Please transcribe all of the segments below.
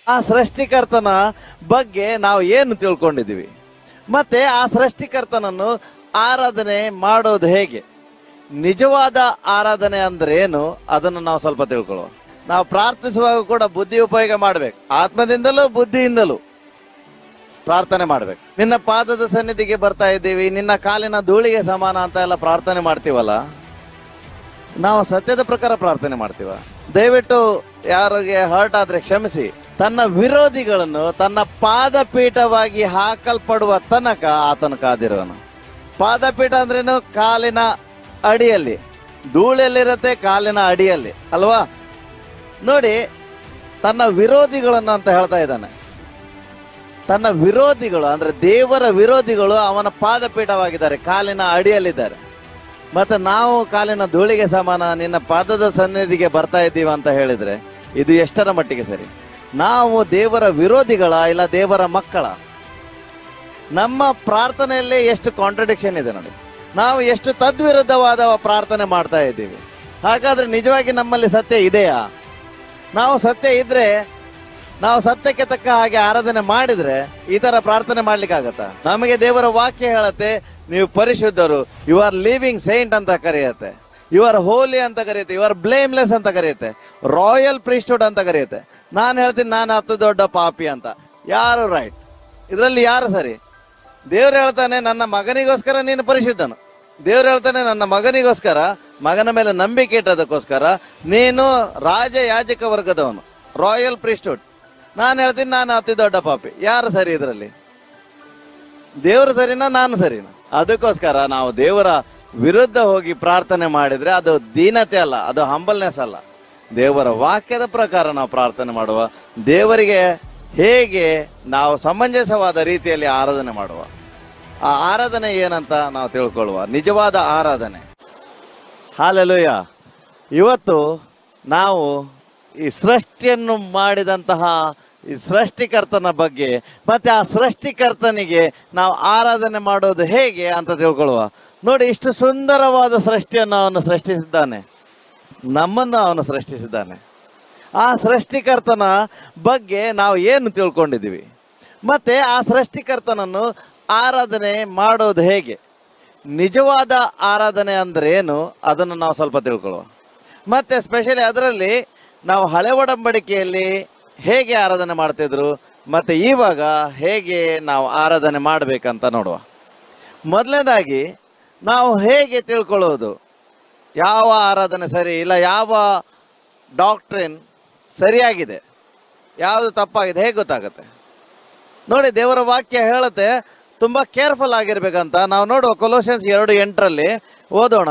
ಆ ಸೃಷ್ಟಿಕರ್ತನ ಬಗ್ಗೆ ನಾವು ಏನು ತಿಳ್ಕೊಂಡಿದ್ದೀವಿ ಮತ್ತೆ ಆ ಸೃಷ್ಟಿಕರ್ತನನ್ನು ಆರಾಧನೆ ಮಾಡೋದು ಹೇಗೆ ನಿಜವಾದ ಆರಾಧನೆ ಅಂದ್ರೆ ಏನು ಅದನ್ನು ನಾವು ಸ್ವಲ್ಪ ತಿಳ್ಕೊಳ್ಳುವ ನಾವು ಪ್ರಾರ್ಥಿಸುವಾಗ ಕೂಡ ಬುದ್ಧಿ ಉಪಯೋಗ ಮಾಡ್ಬೇಕು ಆತ್ಮದಿಂದಲೂ ಬುದ್ಧಿಯಿಂದಲೂ ಪ್ರಾರ್ಥನೆ ಮಾಡ್ಬೇಕು ನಿನ್ನ ಪಾದದ ಸನ್ನಿಧಿಗೆ ಬರ್ತಾ ಇದ್ದೀವಿ ನಿನ್ನ ಕಾಲಿನ ಧೂಳಿಗೆ ಸಮಾನ ಅಂತ ಎಲ್ಲ ಪ್ರಾರ್ಥನೆ ಮಾಡ್ತೀವಲ್ಲ ನಾವು ಸತ್ಯದ ಪ್ರಕಾರ ಪ್ರಾರ್ಥನೆ ಮಾಡ್ತೀವ ದಯವಿಟ್ಟು ಯಾರಿಗೆ ಹರ್ಟ್ ಆದ್ರೆ ಕ್ಷಮಿಸಿ ತನ್ನ ವಿರೋಧಿಗಳನ್ನು ತನ್ನ ಪಾದಪೀಠವಾಗಿ ಹಾಕಲ್ಪಡುವ ತನಕ ಆತನ ಕಾದಿರುವನು ಪಾದಪೀಠ ಅಂದ್ರೇನು ಕಾಲಿನ ಅಡಿಯಲ್ಲಿ ಧೂಳೆಲ್ಲಿರುತ್ತೆ ಕಾಲಿನ ಅಡಿಯಲ್ಲಿ ಅಲ್ವಾ ನೋಡಿ ತನ್ನ ವಿರೋಧಿಗಳನ್ನು ಅಂತ ಹೇಳ್ತಾ ಇದ್ದಾನೆ ತನ್ನ ವಿರೋಧಿಗಳು ಅಂದ್ರೆ ದೇವರ ವಿರೋಧಿಗಳು ಅವನ ಪಾದಪೀಠವಾಗಿದ್ದಾರೆ ಕಾಲಿನ ಅಡಿಯಲ್ಲಿದ್ದಾರೆ ಮತ್ತೆ ನಾವು ಕಾಲಿನ ಧೂಳಿಗೆ ಸಮಾನ ನಿನ್ನ ಪಾದದ ಸನ್ನಿಧಿಗೆ ಬರ್ತಾ ಇದ್ದೀವಿ ಅಂತ ಹೇಳಿದ್ರೆ ಇದು ಎಷ್ಟರ ಮಟ್ಟಿಗೆ ಸರಿ ನಾವು ದೇವರ ವಿರೋಧಿಗಳ ಇಲ್ಲ ದೇವರ ಮಕ್ಕಳ ನಮ್ಮ ಪ್ರಾರ್ಥನೆಯಲ್ಲೇ ಎಷ್ಟು ಕಾಂಟ್ರಡಿಕ್ಷನ್ ಇದೆ ನೋಡಿ ನಾವು ಎಷ್ಟು ತದ್ವಿರುದ್ಧವಾದ ಪ್ರಾರ್ಥನೆ ಮಾಡ್ತಾ ಇದ್ದೀವಿ ಹಾಗಾದ್ರೆ ನಿಜವಾಗಿ ನಮ್ಮಲ್ಲಿ ಸತ್ಯ ಇದೆಯಾ ನಾವು ಸತ್ಯ ಇದ್ರೆ ನಾವು ಸತ್ಯಕ್ಕೆ ತಕ್ಕ ಹಾಗೆ ಆರಾಧನೆ ಮಾಡಿದ್ರೆ ಈ ತರ ಪ್ರಾರ್ಥನೆ ಮಾಡ್ಲಿಕ್ಕಾಗತ್ತಾ ನಮಗೆ ದೇವರ ವಾಕ್ಯ ಹೇಳತ್ತೆ ನೀವು ಪರಿಶುದ್ಧರು ಯು ಆರ್ ಲಿವಿಂಗ್ ಸೈಂಟ್ ಅಂತ ಕರೆಯುತ್ತೆ ಯು ಆರ್ ಹೋಲಿ ಅಂತ ಕರೆಯುತ್ತೆ ಯು ಆರ್ ಬ್ಲೇಮ್ಲೆಸ್ ಅಂತ ಕರೆಯುತ್ತೆ ರಾಯಲ್ ಪ್ರಿಸ್ಟುಡ್ ಅಂತ ಕರೆಯುತ್ತೆ ನಾನು ಹೇಳ್ತೀನಿ ನಾನು ಹತ್ತು ದೊಡ್ಡ ಪಾಪಿ ಅಂತ ಯಾರು ರೈಟ್ ಇದರಲ್ಲಿ ಯಾರು ಸರಿ ದೇವ್ರು ಹೇಳ್ತಾನೆ ನನ್ನ ಮಗನಿಗೋಸ್ಕರ ನೀನು ಪರಿಶುದ್ಧನು ದೇವ್ರು ಹೇಳ್ತಾನೆ ನನ್ನ ಮಗನಿಗೋಸ್ಕರ ಮಗನ ಮೇಲೆ ನಂಬಿಕೆ ಇಟ್ಟದಕ್ಕೋಸ್ಕರ ನೀನು ರಾಜ ಯಾಜಕ ವರ್ಗದವನು ರಾಯಲ್ ಪ್ರಿಸ್ಟುಡ್ ನಾನು ಹೇಳ್ತೀನಿ ನಾನು ಅತಿ ದೊಡ್ಡ ಪಾಪಿ ಯಾರು ಸರಿ ಇದರಲ್ಲಿ ದೇವರು ಸರಿನಾ ನಾನು ಸರಿನಾ ಅದಕ್ಕೋಸ್ಕರ ನಾವು ದೇವರ ವಿರುದ್ಧ ಹೋಗಿ ಪ್ರಾರ್ಥನೆ ಮಾಡಿದ್ರೆ ಅದು ದೀನತೆ ಅಲ್ಲ ಅದು ಹಂಬಲ್ನೆಸ್ ಅಲ್ಲ ದೇವರ ವಾಕ್ಯದ ಪ್ರಕಾರ ನಾವು ಪ್ರಾರ್ಥನೆ ಮಾಡುವ ದೇವರಿಗೆ ಹೇಗೆ ನಾವು ಸಮಂಜಸವಾದ ರೀತಿಯಲ್ಲಿ ಆರಾಧನೆ ಮಾಡುವ ಆ ಆರಾಧನೆ ಏನಂತ ನಾವು ತಿಳ್ಕೊಳ್ಳುವ ನಿಜವಾದ ಆರಾಧನೆ ಹಾಲೆಲುಯ್ಯ ಇವತ್ತು ನಾವು ಈ ಸೃಷ್ಟಿಯನ್ನು ಮಾಡಿದಂತಹ ಈ ಸೃಷ್ಟಿಕರ್ತನ ಬಗ್ಗೆ ಮತ್ತೆ ಆ ಸೃಷ್ಟಿಕರ್ತನಿಗೆ ನಾವು ಆರಾಧನೆ ಮಾಡೋದು ಹೇಗೆ ಅಂತ ತಿಳ್ಕೊಳ್ಳುವ ನೋಡಿ ಇಷ್ಟು ಸುಂದರವಾದ ಸೃಷ್ಟಿಯನ್ನು ಅವನು ಸೃಷ್ಟಿಸಿದ್ದಾನೆ ನಮ್ಮನ್ನು ಅವನು ಸೃಷ್ಟಿಸಿದ್ದಾನೆ ಆ ಸೃಷ್ಟಿಕರ್ತನ ಬಗ್ಗೆ ನಾವು ಏನು ತಿಳ್ಕೊಂಡಿದ್ದೀವಿ ಮತ್ತೆ ಆ ಸೃಷ್ಟಿಕರ್ತನನ್ನು ಆರಾಧನೆ ಮಾಡೋದು ಹೇಗೆ ನಿಜವಾದ ಆರಾಧನೆ ಅಂದ್ರೆ ಏನು ಅದನ್ನು ನಾವು ಸ್ವಲ್ಪ ತಿಳ್ಕೊಳ್ಳುವ ಮತ್ತೆ ಸ್ಪೆಷಲಿ ಅದರಲ್ಲಿ ನಾವು ಹಳೆ ಒಡಂಬಡಿಕೆಯಲ್ಲಿ ಹೇಗೆ ಆರಾಧನೆ ಮಾಡ್ತಿದ್ರು ಮತ್ತೆ ಇವಾಗ ಹೇಗೆ ನಾವು ಆರಾಧನೆ ಮಾಡಬೇಕಂತ ನೋಡುವ ಮೊದಲನೇದಾಗಿ ನಾವು ಹೇಗೆ ತಿಳ್ಕೊಳ್ಳೋದು ಯಾವ ಆರಾಧನೆ ಸರಿ ಇಲ್ಲ ಯಾವ ಡಾಕ್ಟ್ರಿನ್ ಸರಿಯಾಗಿದೆ ಯಾವುದು ತಪ್ಪಾಗಿದೆ ಹೇಗೆ ಗೊತ್ತಾಗುತ್ತೆ ನೋಡಿ ದೇವರ ವಾಕ್ಯ ಹೇಳುತ್ತೆ ತುಂಬಾ ಕೇರ್ಫುಲ್ ಆಗಿರ್ಬೇಕಂತ ನಾವು ನೋಡುವ ಕೊಲೋಷನ್ಸ್ ಎರಡು ಎಂಟರಲ್ಲಿ ಓದೋಣ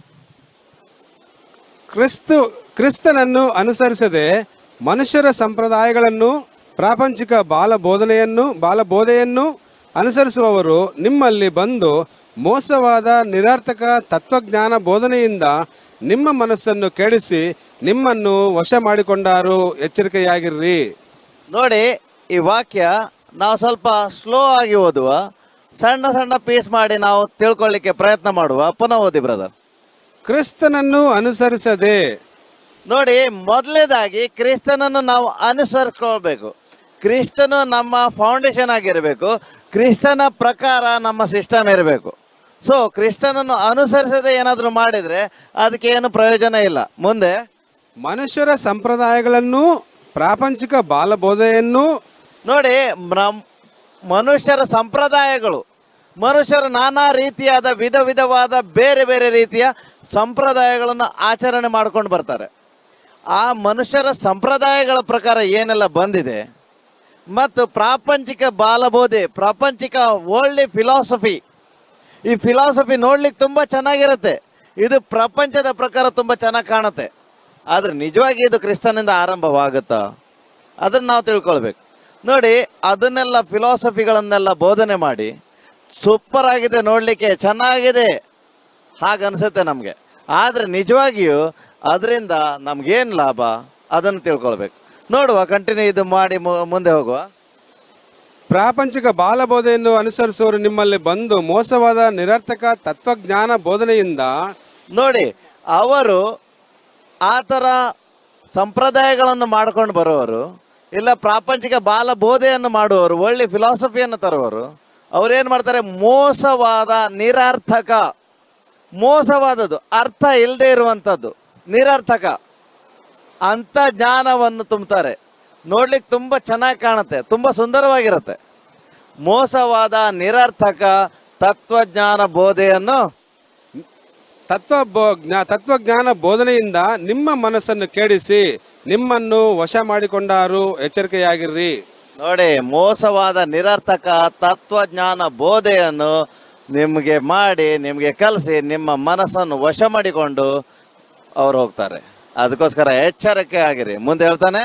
ಕ್ರಿಸ್ತು ಕ್ರಿಸ್ತನನ್ನು ಅನುಸರಿಸದೆ ಮನುಷ್ಯರ ಸಂಪ್ರದಾಯಗಳನ್ನು ಪ್ರಾಪಂಚಿಕ ಬಾಲಬೋಧನೆಯನ್ನು ಬಾಲಬೋಧೆಯನ್ನು ಅನುಸರಿಸುವವರು ನಿಮ್ಮಲ್ಲಿ ಬಂದು ಮೋಸವಾದ ನಿರರ್ಥಕ ತತ್ವಜ್ಞಾನ ಬೋಧನೆಯಿಂದ ನಿಮ್ಮ ಮನಸ್ಸನ್ನು ಕೆಡಿಸಿ ನಿಮ್ಮನ್ನು ವಶ ಮಾಡಿಕೊಂಡಾರು ಎಚ್ಚರಿಕೆಯಾಗಿರ್ರಿ ನೋಡಿ ಈ ವಾಕ್ಯ ನಾವು ಸ್ವಲ್ಪ ಸ್ಲೋ ಆಗಿ ಓದುವ ಸಣ್ಣ ಸಣ್ಣ ಪೀಸ್ ಮಾಡಿ ನಾವು ತಿಳ್ಕೊಳ್ಳಿಕ್ಕೆ ಪ್ರಯತ್ನ ಮಾಡುವ ಪುನಃ ಓದಿ ಬ್ರದರ್ ಕ್ರಿಸ್ತನನ್ನು ಅನುಸರಿಸದೆ ನೋಡಿ ಮೊದಲನೇದಾಗಿ ಕ್ರಿಸ್ತನನ್ನು ನಾವು ಅನುಸರಿಸ್ಕೊಳ್ಬೇಕು ಕ್ರಿಸ್ತನು ನಮ್ಮ ಫೌಂಡೇಶನ್ ಆಗಿರಬೇಕು ಕ್ರಿಸ್ತನ ಪ್ರಕಾರ ನಮ್ಮ ಸಿಸ್ಟಮ್ ಇರಬೇಕು ಸೊ ಕ್ರಿಸ್ತನನ್ನು ಅನುಸರಿಸದೆ ಏನಾದರೂ ಮಾಡಿದ್ರೆ ಅದಕ್ಕೆ ಏನು ಪ್ರಯೋಜನ ಇಲ್ಲ ಮುಂದೆ ಮನುಷ್ಯರ ಸಂಪ್ರದಾಯಗಳನ್ನು ಪ್ರಾಪಂಚಿಕ ಬಾಲಬೋಧೆಯನ್ನು ನೋಡಿ ಮ್ರಮ್- ಮನುಷ್ಯರ ಸಂಪ್ರದಾಯಗಳು ಮನುಷ್ಯರು ನಾನಾ ರೀತಿಯಾದ ವಿಧ ವಿಧವಾದ ಬೇರೆ ಬೇರೆ ರೀತಿಯ ಸಂಪ್ರದಾಯಗಳನ್ನು ಆಚರಣೆ ಮಾಡ್ಕೊಂಡು ಬರ್ತಾರೆ ಆ ಮನುಷ್ಯರ ಸಂಪ್ರದಾಯಗಳ ಪ್ರಕಾರ ಏನೆಲ್ಲ ಬಂದಿದೆ ಮತ್ತು ಪ್ರಾಪಂಚಿಕ ಬಾಲಬೋಧೆ ಪ್ರಾಪಂಚಿಕ ವರ್ಲ್ಡ್ ಫಿಲಾಸಫಿ ಈ ಫಿಲಾಸಫಿ ನೋಡ್ಲಿಕ್ಕೆ ತುಂಬ ಚೆನ್ನಾಗಿರುತ್ತೆ ಇದು ಪ್ರಪಂಚದ ಪ್ರಕಾರ ತುಂಬ ಚೆನ್ನಾಗಿ ಕಾಣುತ್ತೆ ಆದರೆ ನಿಜವಾಗಿ ಇದು ಕ್ರಿಸ್ತನಿಂದ ಆರಂಭವಾಗುತ್ತಾ ಅದನ್ನು ನಾವು ತಿಳ್ಕೊಳ್ಬೇಕು ನೋಡಿ ಅದನ್ನೆಲ್ಲ ಫಿಲಾಸಫಿಗಳನ್ನೆಲ್ಲ ಬೋಧನೆ ಮಾಡಿ ಸೂಪರ್ ಆಗಿದೆ ನೋಡಲಿಕ್ಕೆ ಚೆನ್ನಾಗಿದೆ ಹಾಗನ್ಸುತ್ತೆ ನಮಗೆ ಆದರೆ ನಿಜವಾಗಿಯೂ ಅದರಿಂದ ನಮ್ಗೇನು ಲಾಭ ಅದನ್ನು ತಿಳ್ಕೊಳ್ಬೇಕು ನೋಡುವ ಕಂಟಿನ್ಯೂ ಇದು ಮಾಡಿ ಮು- ಮುಂದೆ ಹೋಗುವ ಪ್ರಾಪಂಚಿಕ ಬಾಲಬೋಧೆಯನ್ನು ಅನುಸರಿಸುವವರು ನಿಮ್ಮಲ್ಲಿ ಬಂದು ಮೋಸವಾದ ನಿರರ್ಥಕ ತತ್ವಜ್ಞಾನ ಬೋಧನೆಯಿಂದ ನೋಡಿ ಅವರು ಆ ಥರ ಸಂಪ್ರದಾಯಗಳನ್ನು ಮಾಡ್ಕೊಂಡು ಬರೋರು ಇಲ್ಲ ಪ್ರಾಪಂಚಿಕ ಬಾಲ ಬೋಧೆಯನ್ನು ಮಾಡುವವರು ಒಳ್ಳೆ ಫಿಲಾಸಫಿಯನ್ನು ತರುವವರು ಅವ್ರೇನ್ ಮಾಡ್ತಾರೆ ಮೋಸವಾದ ನಿರರ್ಥಕ ಮೋಸವಾದದ್ದು ಅರ್ಥ ಇಲ್ಲದೆ ಇರುವಂಥದ್ದು ನಿರರ್ಥಕ ಅಂತ ಜ್ಞಾನವನ್ನು ತುಂಬುತ್ತಾರೆ ನೋಡ್ಲಿಕ್ಕೆ ತುಂಬಾ ಚೆನ್ನಾಗಿ ಕಾಣುತ್ತೆ ತುಂಬಾ ಸುಂದರವಾಗಿರುತ್ತೆ ಮೋಸವಾದ ನಿರರ್ಥಕ ತತ್ವಜ್ಞಾನ ಬೋಧೆಯನ್ನು ತತ್ವ ಬೋ- ಜ್ಞಾ- ತತ್ವಜ್ಞಾನ ಬೋಧನೆಯಿಂದ ನಿಮ್ಮ ಮನಸ್ಸನ್ನು ಕೆಡಿಸಿ ನಿಮ್ಮನ್ನು ವಶ ಮಾಡಿಕೊಂಡಾರು ಎಚ್ಚರಿಕೆಯಾಗಿರ್ರಿ ನೋಡಿ ಮೋಸವಾದ ನಿರರ್ಥಕ ತತ್ವಜ್ಞಾನ ಬೋಧೆಯನ್ನು ನಿಮಗೆ ಮಾಡಿ ನಿಮಗೆ ಕಲಿಸಿ ನಿಮ್ಮ ಮನಸ್ಸನ್ನು ವಶ ಮಾಡಿಕೊಂಡು ಅವ್ರು ಹೋಗ್ತಾರೆ ಅದಕ್ಕೋಸ್ಕರ ಎಚ್ಚರಿಕೆ ಆಗಿರಿ ಮುಂದೆ ಹೇಳ್ತಾನೆ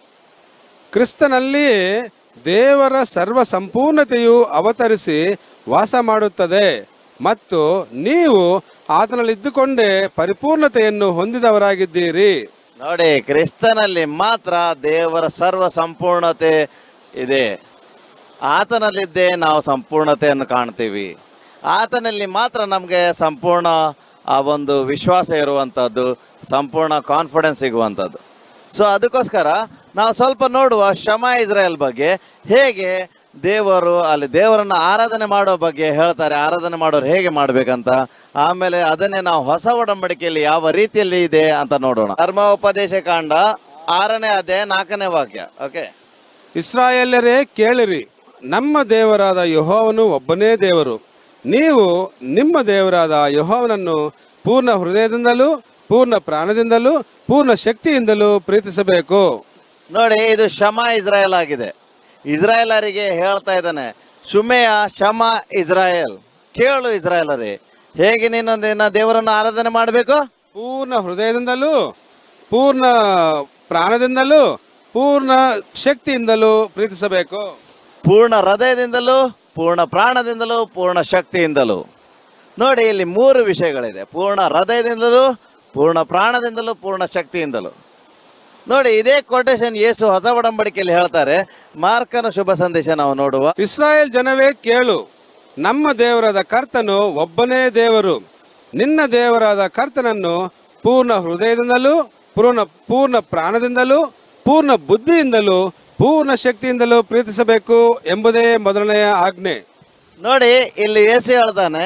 ಕ್ರಿಸ್ತನಲ್ಲಿ ದೇವರ ಸರ್ವ ಸಂಪೂರ್ಣತೆಯು ಅವತರಿಸಿ ವಾಸ ಮಾಡುತ್ತದೆ ಮತ್ತು ನೀವು ಆತನಲ್ಲಿದ್ದುಕೊಂಡೇ ಪರಿಪೂರ್ಣತೆಯನ್ನು ಹೊಂದಿದವರಾಗಿದ್ದೀರಿ ನೋಡಿ ಕ್ರಿಸ್ತನಲ್ಲಿ ಮಾತ್ರ ದೇವರ ಸರ್ವ ಸಂಪೂರ್ಣತೆ ಇದೆ ಆತನಲ್ಲಿದ್ದೇ ನಾವು ಸಂಪೂರ್ಣತೆಯನ್ನು ಕಾಣ್ತೀವಿ ಆತನಲ್ಲಿ ಮಾತ್ರ ನಮಗೆ ಸಂಪೂರ್ಣ ಆ ಒಂದು ವಿಶ್ವಾಸ ಇರುವಂಥದ್ದು ಸಂಪೂರ್ಣ ಕಾನ್ಫಿಡೆನ್ಸ್ ಸಿಗುವಂಥದ್ದು ಸೊ ಅದಕ್ಕೋಸ್ಕರ ನಾವು ಸ್ವಲ್ಪ ನೋಡುವ ಶ್ರಮ ಇಸ್ರಾಯಲ್ ಬಗ್ಗೆ ಹೇಗೆ ದೇವರು ಅಲ್ಲಿ ದೇವರನ್ನ ಆರಾಧನೆ ಮಾಡೋ ಬಗ್ಗೆ ಹೇಳ್ತಾರೆ ಆರಾಧನೆ ಮಾಡೋರು ಹೇಗೆ ಮಾಡ್ಬೇಕಂತ ಆಮೇಲೆ ಅದನ್ನೇ ನಾವು ಹೊಸ ಒಡಂಬಡಿಕೆಯಲ್ಲಿ ಯಾವ ರೀತಿಯಲ್ಲಿ ಇದೆ ಅಂತ ನೋಡೋಣ ಧರ್ಮೋಪದೇಶ ಕಾಂಡ ಆರನೇ ಅಧ್ಯಾಯ ನಾಲ್ಕನೇ ವಾಕ್ಯ ಓಕೆ ಇಸ್ರಾಯೇಲರೇ ಕೇಳಿರಿ ನಮ್ಮ ದೇವರಾದ ಯಹೋವನು ಒಬ್ಬನೇ ದೇವರು ನೀವು ನಿಮ್ಮ ದೇವರಾದ ಯಹೋವನನ್ನು ಪೂರ್ಣ ಹೃದಯದಿಂದಲೂ ಪೂರ್ಣ ಪ್ರಾಣದಿಂದಲೂ ಪೂರ್ಣ ಶಕ್ತಿಯಿಂದಲೂ ಪ್ರೀತಿಸಬೇಕು ನೋಡಿ ಇದು ಶಮ ಇಸ್ರಾಯೇಲ್ ಆಗಿದೆ ಇಸ್ರಾಯೇಲರಿಗೆ ಹೇಳ್ತಾ ಇದ್ದಾನೆ ಶುಮೆಯ ಶಮ ಇಸ್ರಾಯೇಲ್ ಕೇಳು ಇಸ್ರಾಯೇಲರೇ ಹೇಗೆ ನೀನು ನಿನ್ನ ದೇವರನ್ನು ಆರಾಧನೆ ಮಾಡಬೇಕು ಪೂರ್ಣ ಹೃದಯದಿಂದಲೂ ಪೂರ್ಣ ಪ್ರಾಣದಿಂದಲೂ ಪೂರ್ಣ ಶಕ್ತಿಯಿಂದಲೂ ಪ್ರೀತಿಸಬೇಕು ಪೂರ್ಣ ಹೃದಯದಿಂದಲೂ ಪೂರ್ಣ ಪ್ರಾಣದಿಂದಲೂ ಪೂರ್ಣ ಶಕ್ತಿಯಿಂದಲೂ ನೋಡಿ ಇಲ್ಲಿ ಮೂರು ವಿಷಯಗಳಿದೆ ಪೂರ್ಣ ಹೃದಯದಿಂದಲೂ ಪೂರ್ಣ ಪ್ರಾಣದಿಂದಲೂ ಪೂರ್ಣ ಶಕ್ತಿಯಿಂದಲೂ ನೋಡಿ ಇದೇ ಕೊಟೇಶನ್ ಯೇಸು ಹೊಸ ಒಡಂಬಡಿಕೆಯಲ್ಲಿ ಹೇಳ್ತಾರೆ ಮಾರ್ಕನ ಶುಭ ಸಂದೇಶ ನಾವು ನೋಡುವ ಇಸ್ರಾಯೇಲ್ ಜನವೇ ಕೇಳು ನಮ್ಮ ದೇವರಾದ ಕರ್ತನು ಒಬ್ಬನೇ ದೇವರು ನಿನ್ನ ದೇವರಾದ ಕರ್ತನನ್ನು ಪೂರ್ಣ ಹೃದಯದಿಂದಲೂ ಪೂರ್ಣ ಪೂರ್ಣ ಪ್ರಾಣದಿಂದಲೂ ಪೂರ್ಣ ಬುದ್ಧಿಯಿಂದಲೂ ಪೂರ್ಣ ಶಕ್ತಿಯಿಂದಲೂ ಪ್ರೀತಿಸಬೇಕು ಎಂಬುದೇ ಮೊದಲನೆಯ ಆಜ್ಞೆ ನೋಡಿ ಇಲ್ಲಿ ಯೇಸು ಹೇಳ್ತಾನೆ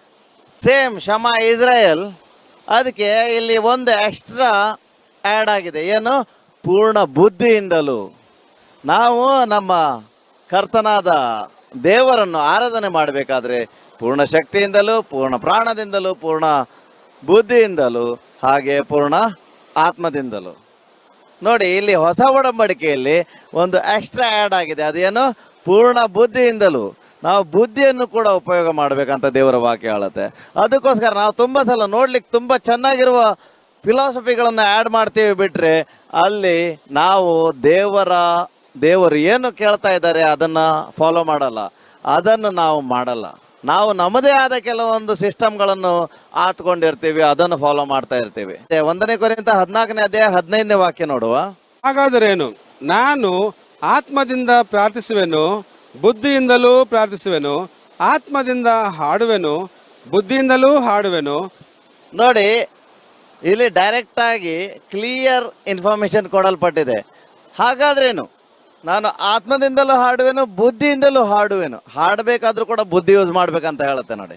ಸೇಮ್ ಶಮ ಇಸ್ರಾಯೇಲ್ ಅದಕ್ಕೆ ಇಲ್ಲಿ ಒಂದು ಎಕ್ಸ್ಟ್ರಾ ಆ್ಯಡ್ ಆಗಿದೆ ಏನು ಪೂರ್ಣ ಬುದ್ಧಿಯಿಂದಲೂ ನಾವು ನಮ್ಮ ಕರ್ತನಾದ ದೇವರನ್ನು ಆರಾಧನೆ ಮಾಡಬೇಕಾದ್ರೆ ಪೂರ್ಣ ಶಕ್ತಿಯಿಂದಲೂ ಪೂರ್ಣ ಪ್ರಾಣದಿಂದಲೂ ಪೂರ್ಣ ಬುದ್ಧಿಯಿಂದಲೂ ಹಾಗೆ ಪೂರ್ಣ ಆತ್ಮದಿಂದಲೂ ನೋಡಿ ಇಲ್ಲಿ ಹೊಸ ಒಡಂಬಡಿಕೆಯಲ್ಲಿ ಒಂದು ಎಕ್ಸ್ಟ್ರಾ ಆ್ಯಡ್ ಆಗಿದೆ ಅದೇನು ಪೂರ್ಣ ಬುದ್ಧಿಯಿಂದಲೂ ನಾವು ಬುದ್ಧಿಯನ್ನು ಕೂಡ ಉಪಯೋಗ ಮಾಡಬೇಕಂತ ದೇವರ ವಾಕ್ಯ ಹೇಳುತ್ತೆ ಅದಕ್ಕೋಸ್ಕರ ನಾವು ತುಂಬ ಸಲ ನೋಡ್ಲಿಕ್ಕೆ ತುಂಬ ಚೆನ್ನಾಗಿರುವ ಫಿಲಾಸಫಿಗಳನ್ನು ಆ್ಯಡ್ ಮಾಡ್ತೀವಿ ಬಿಟ್ರೆ ಅಲ್ಲಿ ನಾವು ದೇವರ ದೇವರು ಏನು ಕೇಳ್ತಾ ಇದ್ದಾರೆ ಅದನ್ನು ಫಾಲೋ ಮಾಡಲ್ಲ ಅದನ್ನು ನಾವು ಮಾಡಲ್ಲ ನಾವು ನಮ್ಮದೇ ಆದ ಕೆಲವೊಂದು ಸಿಸ್ಟಮ್ಗಳನ್ನು ಆತ್ಕೊಂಡಿರ್ತೀವಿ ಅದನ್ನು ಫಾಲೋ ಮಾಡ್ತಾ ಇರ್ತೀವಿ ಒಂದನೇ ಕೊರಿಂತ ಹದಿನಾಲ್ಕನೇ ಅಧ್ಯಾಯ ಹದಿನೈದನೇ ವಾಕ್ಯ ನೋಡುವ ಹಾಗಾದರೇನು ನಾನು ಆತ್ಮದಿಂದ ಪ್ರಾರ್ಥಿಸುವೆನು ಬುದ್ಧಿಯಿಂದಲೂ ಪ್ರಾರ್ಥಿಸುವೆನು ಆತ್ಮದಿಂದ ಹಾಡುವೆನು ಬುದ್ಧಿಯಿಂದಲೂ ಹಾಡುವೆನು ನೋಡಿ ಇಲ್ಲಿ ಡೈರೆಕ್ಟ್ ಆಗಿ ಕ್ಲಿಯರ್ ಇನ್ಫಾರ್ಮೇಶನ್ ಕೊಡಲ್ಪಟ್ಟಿದೆ ಹಾಗಾದ್ರೇನು ನಾನು ಆತ್ಮದಿಂದಲೂ ಹಾಡುವೆನು ಬುದ್ಧಿಯಿಂದಲೂ ಹಾಡುವೆನು ಹಾಡಬೇಕಾದ್ರೂ ಕೂಡ ಬುದ್ಧಿ ಯೂಸ್ ಮಾಡ್ಬೇಕಂತ ಹೇಳುತ್ತೆ ನೋಡಿ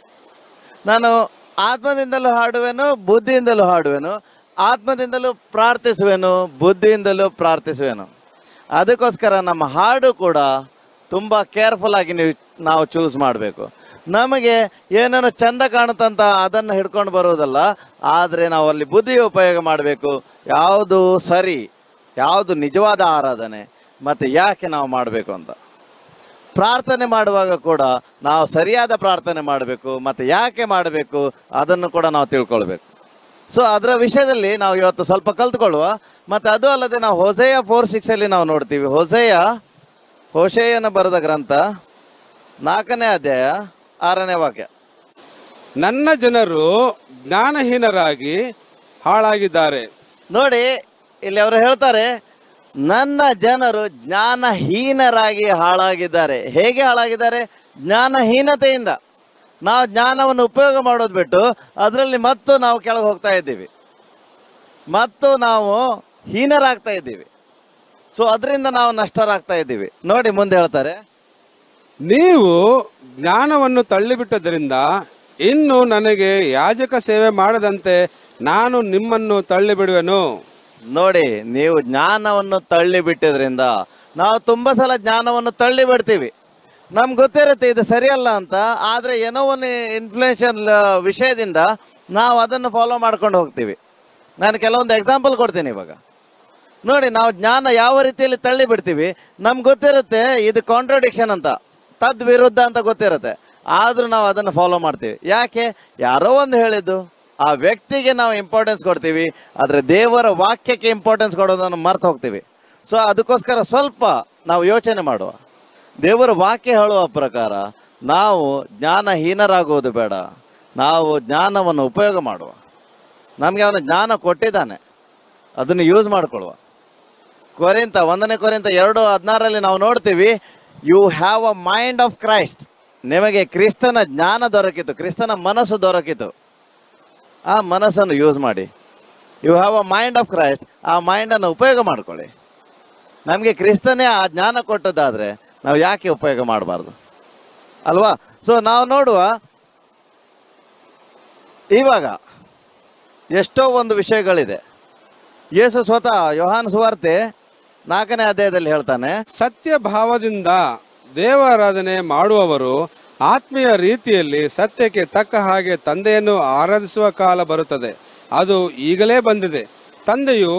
ನಾನು ಆತ್ಮದಿಂದಲೂ ಹಾಡುವೆನು ಬುದ್ಧಿಯಿಂದಲೂ ಹಾಡುವೆನು ಆತ್ಮದಿಂದಲೂ ಪ್ರಾರ್ಥಿಸುವೆನು ಬುದ್ಧಿಯಿಂದಲೂ ಪ್ರಾರ್ಥಿಸುವೆನು ಅದಕ್ಕೋಸ್ಕರ ನಮ್ಮ ಹಾಡು ಕೂಡ ತುಂಬ ಕೇರ್ಫುಲ್ ಆಗಿ ನೀವು ನಾವು ಚೂಸ್ ಮಾಡಬೇಕು ನಮಗೆ ಏನೇನೋ ಚಂದ ಕಾಣುತ್ತಂತ ಅದನ್ನು ಹಿಡ್ಕೊಂಡು ಬರುವುದಲ್ಲ ಆದರೆ ನಾವು ಅಲ್ಲಿ ಬುದ್ಧಿ ಉಪಯೋಗ ಮಾಡಬೇಕು ಯಾವುದು ಸರಿ ಯಾವುದು ನಿಜವಾದ ಆರಾಧನೆ ಮತ್ತು ಯಾಕೆ ನಾವು ಮಾಡಬೇಕು ಅಂತ ಪ್ರಾರ್ಥನೆ ಮಾಡುವಾಗ ಕೂಡ ನಾವು ಸರಿಯಾದ ಪ್ರಾರ್ಥನೆ ಮಾಡಬೇಕು ಮತ್ತು ಯಾಕೆ ಮಾಡಬೇಕು ಅದನ್ನು ಕೂಡ ನಾವು ತಿಳ್ಕೊಳ್ಬೇಕು ಸೊ ಅದರ ವಿಷಯದಲ್ಲಿ ನಾವು ಇವತ್ತು ಸ್ವಲ್ಪ ಕಲ್ತ್ಕೊಳ್ಳುವ ಮತ್ತು ಅದು ಅಲ್ಲದೆ ನಾವು ಹೊಸೆಯ ಫೋರ್ ಸಿಕ್ಸಲ್ಲಿ ನಾವು ನೋಡ್ತೀವಿ ಹೊಸೆಯ ಹೊಸೆಯನ ಬರೆದ ಗ್ರಂಥ ನಾಲ್ಕನೇ ಅಧ್ಯಾಯ ಆರನೇ ವಾಕ್ಯ ನನ್ನ ಜನರು ಜ್ಞಾನಹೀನರಾಗಿ ಹಾಳಾಗಿದ್ದಾರೆ ನೋಡಿ ಇಲ್ಲಿ ಅವರು ಹೇಳ್ತಾರೆ ನನ್ನ ಜನರು ಜ್ಞಾನಹೀನರಾಗಿ ಹಾಳಾಗಿದ್ದಾರೆ ಹೇಗೆ ಹಾಳಾಗಿದ್ದಾರೆ ಜ್ಞಾನಹೀನತೆಯಿಂದ ನಾವು ಜ್ಞಾನವನ್ನು ಉಪಯೋಗ ಮಾಡೋದು ಬಿಟ್ಟು ಅದರಲ್ಲಿ ಮತ್ತು ನಾವು ಕೆಳಗೆ ಹೋಗ್ತಾ ಇದ್ದೀವಿ ಮತ್ತು ನಾವು ಹೀನರಾಗ್ತಾ ಇದ್ದೀವಿ ಸೊ ಅದರಿಂದ ನಾವು ನಷ್ಟರಾಗ್ತಾ ಇದ್ದೀವಿ ನೋಡಿ ಮುಂದೆ ಹೇಳ್ತಾರೆ ನೀವು ಜ್ಞಾನವನ್ನು ತಳ್ಳಿಬಿಟ್ಟದರಿಂದ ಇನ್ನು ನನಗೆ ಯಾಜಕ ಸೇವೆ ಮಾಡದಂತೆ ನಾನು ನಿಮ್ಮನ್ನು ತಳ್ಳಿಬಿಡುವೆನು ನೋಡಿ ನೀವು ಜ್ಞಾನವನ್ನು ತಳ್ಳಿ ಬಿಟ್ಟಿದ್ರಿಂದ ನಾವು ತುಂಬಾ ಸಲ ಜ್ಞಾನವನ್ನು ತಳ್ಳಿ ಬಿಡ್ತೀವಿ ನಮ್ಗೆ ಗೊತ್ತಿರುತ್ತೆ ಇದು ಸರಿಯಲ್ಲ ಅಂತ ಆದರೆ ಏನೋ ಒಂದು ಇನ್ಫ್ಲೂಯೆನ್ಷಿಯಲ್ ವಿಷಯದಿಂದ ನಾವು ಅದನ್ನು ಫಾಲೋ ಮಾಡ್ಕೊಂಡು ಹೋಗ್ತೀವಿ ನಾನು ಕೆಲವೊಂದು ಎಕ್ಸಾಂಪಲ್ ಕೊಡ್ತೀನಿ ಇವಾಗ ನೋಡಿ ನಾವು ಜ್ಞಾನ ಯಾವ ರೀತಿಯಲ್ಲಿ ತಳ್ಳಿ ಬಿಡ್ತೀವಿ ನಮ್ಗೆ ಗೊತ್ತಿರುತ್ತೆ ಇದು ಕಾಂಟ್ರಡಿಕ್ಷನ್ ಅಂತ ತದ್ ವಿರುದ್ಧ ಅಂತ ಗೊತ್ತಿರುತ್ತೆ ಆದರೂ ನಾವು ಅದನ್ನು ಫಾಲೋ ಮಾಡ್ತೀವಿ ಯಾಕೆ ಯಾರೋ ಒಂದು ಹೇಳಿದ್ದು ಆ ವ್ಯಕ್ತಿಗೆ ನಾವು ಇಂಪಾರ್ಟೆನ್ಸ್ ಕೊಡ್ತೀವಿ ಆದರೆ ದೇವರ ವಾಕ್ಯಕ್ಕೆ ಇಂಪಾರ್ಟೆನ್ಸ್ ಕೊಡೋದನ್ನು ಮರ್ತು ಹೋಗ್ತೀವಿ ಸೊ ಅದಕ್ಕೋಸ್ಕರ ಸ್ವಲ್ಪ ನಾವು ಯೋಚನೆ ಮಾಡುವ ದೇವರ ವಾಕ್ಯ ಹೇಳುವ ಪ್ರಕಾರ ನಾವು ಜ್ಞಾನಹೀನರಾಗುವುದು ಬೇಡ ನಾವು ಜ್ಞಾನವನ್ನು ಉಪಯೋಗ ಮಾಡುವ ನಮಗೆ ಅವನು ಜ್ಞಾನ ಕೊಟ್ಟಿದ್ದಾನೆ ಅದನ್ನು ಯೂಸ್ ಮಾಡ್ಕೊಳ್ಳುವ ಕೊರಿಂತ ಒಂದನೇ ಕೊರಿಂತ ಎರಡು ಹದಿನಾರರಲ್ಲಿ ನಾವು ನೋಡ್ತೀವಿ you have a mind of Christ ನಿಮಗೆ ಕ್ರಿಸ್ತನ ಜ್ಞಾನ ದೊರಕಿತು ಕ್ರಿಸ್ತನ ಮನಸ್ಸು ದೊರಕಿತು ಆ ಮನಸ್ಸನ್ನು ಯೂಸ್ ಮಾಡಿ you have a mind of Christ ಆ ಮೈಂಡನ್ನು ಉಪಯೋಗ ಮಾಡ್ಕೊಳ್ಳಿ ನಮಗೆ ಕ್ರಿಸ್ತನೇ ಆ ಜ್ಞಾನ ಕೊಟ್ಟದ್ದಾದ್ರೆ ನಾವು ಯಾಕೆ ಉಪಯೋಗ ಮಾಡಬಾರ್ದು ಅಲ್ವಾ ಸೊ ನಾವು ನೋಡುವ ಇವಾಗ ಎಷ್ಟೋ ಒಂದು ವಿಷಯಗಳಿದೆ ಯೇಸು ಸ್ವತಃ ಯೋಹಾನ್ ಸುವಾರ್ತೆ ನಾಲ್ಕನೇ ಅಧ್ಯಾಯದಲ್ಲಿ ಹೇಳ್ತಾನೆ ಸತ್ಯ ಭಾವದಿಂದ ದೇವಾರಾಧನೆ ಮಾಡುವವರು ಆತ್ಮೀಯ ರೀತಿಯಲ್ಲಿ ಸತ್ಯಕ್ಕೆ ತಕ್ಕ ಹಾಗೆ ತಂದೆಯನ್ನು ಆರಾಧಿಸುವ ಕಾಲ ಬರುತ್ತದೆ ಅದು ಈಗಲೇ ಬಂದಿದೆ ತಂದೆಯು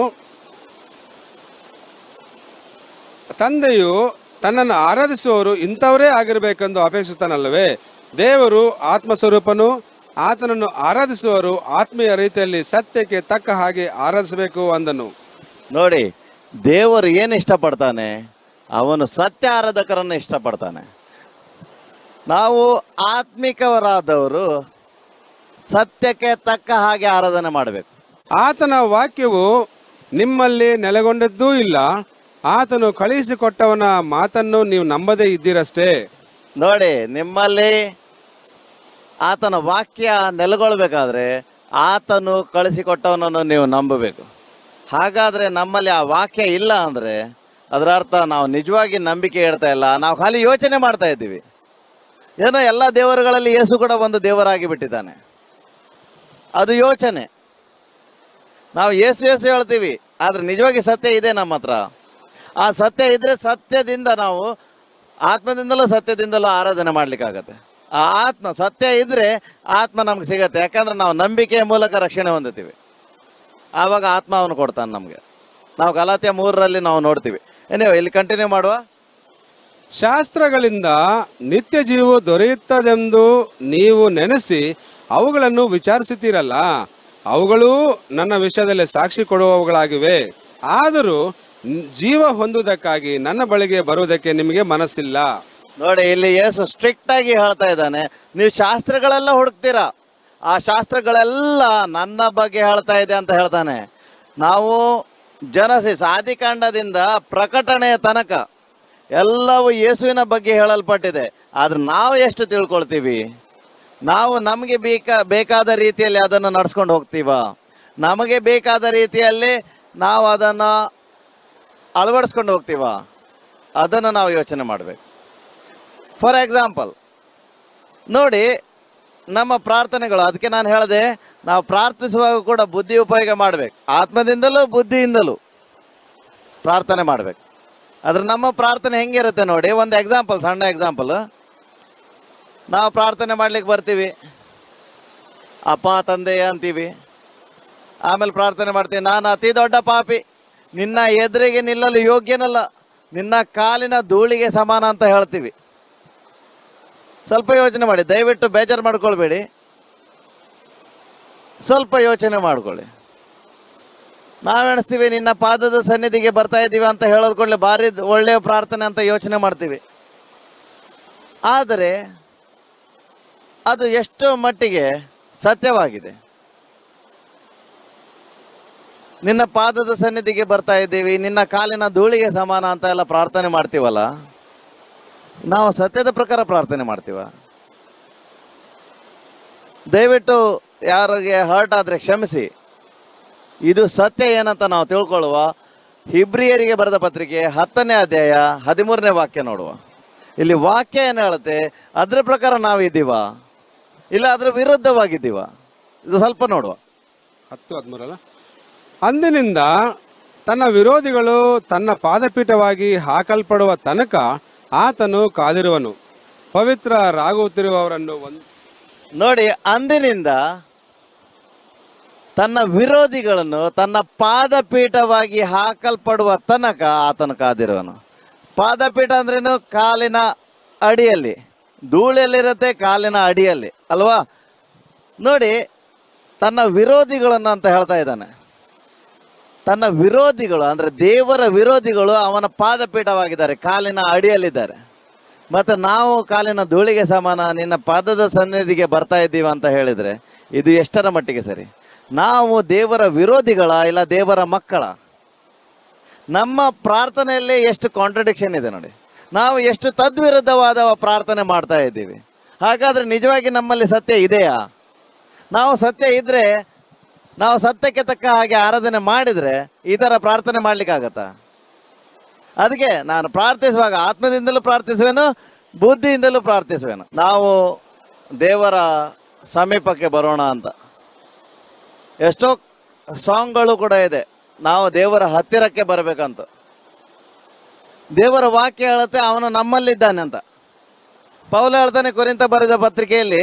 ತಂದೆಯು ತನ್ನನ್ನು ಆರಾಧಿಸುವವರು ಇಂಥವರೇ ಆಗಿರಬೇಕೆಂದು ಅಪೇಕ್ಷಿತಾನಲ್ಲವೇ ದೇವರು ಆತ್ಮಸ್ವರೂಪನು ಆತನನ್ನು ಆರಾಧಿಸುವವರು ಆತ್ಮೀಯ ರೀತಿಯಲ್ಲಿ ಸತ್ಯಕ್ಕೆ ತಕ್ಕ ಹಾಗೆ ಆರಾಧಿಸಬೇಕು ಅಂದನು ನೋಡಿ ದೇವರು ಏನು ಇಷ್ಟಪಡ್ತಾನೆ ಅವನು ಸತ್ಯ ಆರಾಧಕರನ್ನು ಇಷ್ಟಪಡ್ತಾನೆ ನಾವು ಆತ್ಮಿಕವರಾದವರು ಸತ್ಯಕ್ಕೆ ತಕ್ಕ ಹಾಗೆ ಆರಾಧನೆ ಮಾಡಬೇಕು ಆತನ ವಾಕ್ಯವು ನಿಮ್ಮಲ್ಲಿ ನೆಲೆಗೊಂಡದ್ದೂ ಇಲ್ಲ ಆತನು ಕಳುಹಿಸಿಕೊಟ್ಟವನ ಮಾತನ್ನು ನೀವು ನಂಬದೇ ಇದ್ದೀರಷ್ಟೇ ನೋಡಿ ನಿಮ್ಮಲ್ಲಿ ಆತನ ವಾಕ್ಯ ನೆಲೆಗೊಳ್ಬೇಕಾದ್ರೆ ಆತನು ಕಳಿಸಿಕೊಟ್ಟವನನ್ನು ನೀವು ನಂಬಬೇಕು ಹಾಗಾದ್ರೆ ನಮ್ಮಲ್ಲಿ ಆ ವಾಕ್ಯ ಇಲ್ಲ ಅಂದ್ರೆ ಅದರ ಅರ್ಥ ನಾವು ನಿಜವಾಗಿ ನಂಬಿಕೆ ಇಡ್ತಾ ಇಲ್ಲ ನಾವು ಖಾಲಿ ಯೋಚನೆ ಮಾಡ್ತಾ ಇದ್ದೀವಿ ಏನೋ ಎಲ್ಲ ದೇವರುಗಳಲ್ಲಿ ಯೇಸು ಕೂಡ ಒಂದು ದೇವರಾಗಿ ಬಿಟ್ಟಿದ್ದಾನೆ ಅದು ಯೋಚನೆ ನಾವು ಯೇಸು ಯೇಸು ಹೇಳ್ತೀವಿ ಆದ್ರೆ ನಿಜವಾಗಿ ಸತ್ಯ ಇದೆ ನಮ್ಮ ಹತ್ರ ಆ ಸತ್ಯ ಇದ್ರೆ ಸತ್ಯದಿಂದ ನಾವು ಆತ್ಮದಿಂದಲೂ ಸತ್ಯದಿಂದಲೂ ಆರಾಧನೆ ಮಾಡ್ಲಿಕ್ಕಾಗತ್ತೆ ಆ ಆತ್ಮ ಸತ್ಯ ಇದ್ರೆ ಆತ್ಮ ನಮ್ಗೆ ಸಿಗತ್ತೆ ಯಾಕಂದ್ರೆ ನಾವು ನಂಬಿಕೆಯ ಮೂಲಕ ರಕ್ಷಣೆ ಹೊಂದುತ್ತೀವಿ ಆವಾಗ ಆತ್ಮ ಅವನು ಕೊಡ್ತಾನೆ ನಮಗೆ ನಾವು ಗಲಾತ್ಯ ಮೂರರಲ್ಲಿ ನಾವು ನೋಡ್ತೀವಿ ಏನೇ ಇಲ್ಲಿ ಕಂಟಿನ್ಯೂ ಮಾಡುವ ಶಾಸ್ತ್ರಗಳಿಂದ ನಿತ್ಯ ಜೀವ ದೊರೆಯುತ್ತದೆಂದು ನೀವು ನೆನೆಸಿ ಅವುಗಳನ್ನು ವಿಚಾರಿಸುತ್ತೀರಲ್ಲ ಅವುಗಳೂ ನನ್ನ ವಿಷಯದಲ್ಲಿ ಸಾಕ್ಷಿ ಕೊಡುವವುಗಳಾಗಿವೆ ಆದರೂ ನ್- ಜೀವ ಹೊಂದುವುದಕ್ಕಾಗಿ ನನ್ನ ಬಳಿಗೆ ಬರುವುದಕ್ಕೆ ನಿಮಗೆ ಮನಸ್ಸಿಲ್ಲ ನೋಡಿ ಇಲ್ಲಿ ಯೇಸು ಸ್ಟ್ರಿಕ್ಟ್ ಆಗಿ ಹೇಳ್ತಾ ಇದ್ದಾನೆ ನೀವು ಶಾಸ್ತ್ರಗಳೆಲ್ಲ ಹುಡುಕ್ತೀರಾ ಆ ಶಾಸ್ತ್ರಗಳೆಲ್ಲ ನನ್ನ ಬಗ್ಗೆ ಹೇಳ್ತಾ ಇದೆ ಅಂತ ಹೇಳ್ತಾನೆ ನಾವು ಜನಸಿಸ್ ಆದಿಕಾಂಡದಿಂದ ಪ್ರಕಟಣೆಯ ತನಕ ಎಲ್ಲವೂ ಯೇಸುವಿನ ಬಗ್ಗೆ ಹೇಳಲ್ಪಟ್ಟಿದೆ ಆದ್ರೆ ನಾವು ಎಷ್ಟು ತಿಳ್ಕೊಳ್ತೀವಿ ನಾವು ನಮಗೆ ಬೇಕಾ ಬೇಕಾದ ರೀತಿಯಲ್ಲಿ ಅದನ್ನು ನಡ್ಸ್ಕೊಂಡು ಹೋಗ್ತೀವ ನಮಗೆ ಬೇಕಾದ ರೀತಿಯಲ್ಲಿ ನಾವು ಅದನ್ನು ಅಳವಡಿಸ್ಕೊಂಡು ಹೋಗ್ತೀವ ಅದನ್ನು ನಾವು ಯೋಚನೆ ಮಾಡಬೇಕು ಫಾರ್ ಎಕ್ಸಾಂಪಲ್ ನೋಡಿ ನಮ್ಮ ಪ್ರಾರ್ಥನೆಗಳು ಅದಕ್ಕೆ ನಾನು ಹೇಳಿದೆ ನಾವು ಪ್ರಾರ್ಥಿಸುವಾಗ ಕೂಡ ಬುದ್ಧಿ ಉಪಯೋಗ ಮಾಡಬೇಕು ಆತ್ಮದಿಂದಲೂ ಬುದ್ಧಿಯಿಂದಲೂ ಪ್ರಾರ್ಥನೆ ಮಾಡಬೇಕು ಆದ್ರೆ ನಮ್ಮ ಪ್ರಾರ್ಥನೆ ಹೆಂಗಿರುತ್ತೆ ನೋಡಿ ಒಂದು ಎಕ್ಸಾಂಪಲ್ ಸಣ್ಣ ಎಕ್ಸಾಂಪಲ್ ನಾವು ಪ್ರಾರ್ಥನೆ ಮಾಡ್ಲಿಕ್ಕೆ ಬರ್ತೀವಿ ಅಪ್ಪ ತಂದೆ ಅಂತೀವಿ ಆಮೇಲೆ ಪ್ರಾರ್ಥನೆ ಮಾಡ್ತೀವಿ ನಾನು ಅತಿ ದೊಡ್ಡ ಪಾಪಿ ನಿನ್ನ ಎದುರಿಗೆ ನಿಲ್ಲಲು ಯೋಗ್ಯನಲ್ಲ ನಿನ್ನ ಕಾಲಿನ ಧೂಳಿಗೆ ಸಮಾನ ಅಂತ ಹೇಳ್ತೀವಿ ಸ್ವಲ್ಪ ಯೋಚನೆ ಮಾಡಿ ದಯವಿಟ್ಟು ಬೇಜಾರು ಮಾಡ್ಕೊಳ್ಬೇಡಿ ಸ್ವಲ್ಪ ಯೋಚನೆ ಮಾಡ್ಕೊಳ್ಳಿ ನಾವೆಣಿಸ್ತೀವಿ ನಿನ್ನ ಪಾದದ ಸನ್ನಿಧಿಗೆ ಬರ್ತಾ ಇದ್ದೀವಿ ಅಂತ ಹೇಳೋದ್ಕೊಳ್ಳಿ ಭಾರಿ ಒಳ್ಳೆಯ ಪ್ರಾರ್ಥನೆ ಅಂತ ಯೋಚನೆ ಮಾಡ್ತೀವಿ ಆದರೆ ಅದು ಎಷ್ಟೋ ಮಟ್ಟಿಗೆ ಸತ್ಯವಾಗಿದೆ ನಿನ್ನ ಪಾದದ ಸನ್ನಿಧಿಗೆ ಬರ್ತಾ ಇದ್ದೀವಿ ನಿನ್ನ ಕಾಲಿನ ಧೂಳಿಗೆ ಸಮಾನ ಅಂತ ಎಲ್ಲ ಪ್ರಾರ್ಥನೆ ಮಾಡ್ತೀವಲ್ಲ ನಾವು ಸತ್ಯದ ಪ್ರಕಾರ ಪ್ರಾರ್ಥನೆ ಮಾಡ್ತೀವ ದಯವಿಟ್ಟು ಯಾರಿಗೆ ಹರ್ಟ್ ಆದರೆ ಕ್ಷಮಿಸಿ ಇದು ಸತ್ಯ ಏನಂತ ನಾವು ತಿಳ್ಕೊಳ್ಳುವ ಹಿಬ್ರಿಯರಿಗೆ ಬರೆದ ಪತ್ರಿಕೆ ಹತ್ತನೇ ಅಧ್ಯಾಯ ಹದಿಮೂರನೇ ವಾಕ್ಯ ನೋಡುವ ಇಲ್ಲಿ ವಾಕ್ಯ ಏನು ಹೇಳುತ್ತೆ ಅದ್ರ ಪ್ರಕಾರ ನಾವು ಇದ್ದೀವಾ ಇಲ್ಲ ಅದ್ರ ವಿರುದ್ಧವಾಗಿದ್ದೀವಾ ಇದು ಸ್ವಲ್ಪ ನೋಡುವ ಹತ್ತು ಹದಿಮೂರಲ್ಲ ಅಂದಿನಿಂದ ತನ್ನ ವಿರೋಧಿಗಳು ತನ್ನ ಪಾದಪೀಠವಾಗಿ ಹಾಕಲ್ಪಡುವ ತನಕ ಆತನು ಕಾದಿರುವನು ಪವಿತ್ರರಾಗುತ್ತಿರುವವರನ್ನು ಒಂದು ನೋಡಿ ಅಂದಿನಿಂದ ತನ್ನ ವಿರೋಧಿಗಳನ್ನು ತನ್ನ ಪಾದಪೀಠವಾಗಿ ಹಾಕಲ್ಪಡುವ ತನಕ ಆತನು ಕಾದಿರುವನು ಪಾದಪೀಠ ಅಂದ್ರೇನು ಕಾಲಿನ ಅಡಿಯಲ್ಲಿ ಧೂಳೆಲ್ಲಿರುತ್ತೆ ಕಾಲಿನ ಅಡಿಯಲ್ಲಿ ಅಲ್ವಾ ನೋಡಿ ತನ್ನ ವಿರೋಧಿಗಳನ್ನು ಅಂತ ಹೇಳ್ತಾ ಇದ್ದಾನೆ ತನ್ನ ವಿರೋಧಿಗಳು ಅಂದ್ರೆ ದೇವರ ವಿರೋಧಿಗಳು ಅವನ ಪಾದಪೀಠವಾಗಿದ್ದಾರೆ ಕಾಲಿನ ಅಡಿಯಲ್ಲಿದ್ದಾರೆ ಮತ್ತೆ ನಾವು ಕಾಲಿನ ಧೂಳಿಗೆ ಸಮಾನ ನಿನ್ನ ಪಾದದ ಸನ್ನಿಧಿಗೆ ಬರ್ತಾ ಇದ್ದೀವಿ ಅಂತ ಹೇಳಿದ್ರೆ ಇದು ಎಷ್ಟರ ಮಟ್ಟಿಗೆ ಸರಿ ನಾವು ದೇವರ ವಿರೋಧಿಗಳ ಇಲ್ಲ ದೇವರ ಮಕ್ಕಳ ನಮ್ಮ ಪ್ರಾರ್ಥನೆಯಲ್ಲೇ ಎಷ್ಟು ಕಾಂಟ್ರಡಿಕ್ಷನ್ ಇದೆ ನೋಡಿ ನಾವು ಎಷ್ಟು ತದ್ವಿರುದ್ಧವಾದ ಪ್ರಾರ್ಥನೆ ಮಾಡ್ತಾ ಇದ್ದೀವಿ ಹಾಗಾದ್ರೆ ನಿಜವಾಗಿ ನಮ್ಮಲ್ಲಿ ಸತ್ಯ ಇದೆಯಾ ನಾವು ಸತ್ಯ ಇದ್ರೆ ನಾವು ಸತ್ಯಕ್ಕೆ ತಕ್ಕ ಹಾಗೆ ಆರಾಧನೆ ಮಾಡಿದ್ರೆ ಈ ಥರ ಪ್ರಾರ್ಥನೆ ಮಾಡ್ಲಿಕ್ಕಾಗತ್ತಾ ಅದಕ್ಕೆ ನಾನು ಪ್ರಾರ್ಥಿಸುವಾಗ ಆತ್ಮದಿಂದಲೂ ಪ್ರಾರ್ಥಿಸುವೆನು ಬುದ್ಧಿಯಿಂದಲೂ ಪ್ರಾರ್ಥಿಸುವೆನು ನಾವು ದೇವರ ಸಮೀಪಕ್ಕೆ ಬರೋಣ ಅಂತ ಎಷ್ಟೋ ಸಾಂಗ್ಗಳು ಕೂಡ ಇದೆ ನಾವು ದೇವರ ಹತ್ತಿರಕ್ಕೆ ಬರಬೇಕಂತ ದೇವರ ವಾಕ್ಯ ಹೇಳುತ್ತೆ ಅವನು ನಮ್ಮಲ್ಲಿದ್ದಾನೆ ಅಂತ ಪೌಲ ಹೇಳ್ತಾನೆ ಕುರಿತ ಬರೆದ ಪತ್ರಿಕೆಯಲ್ಲಿ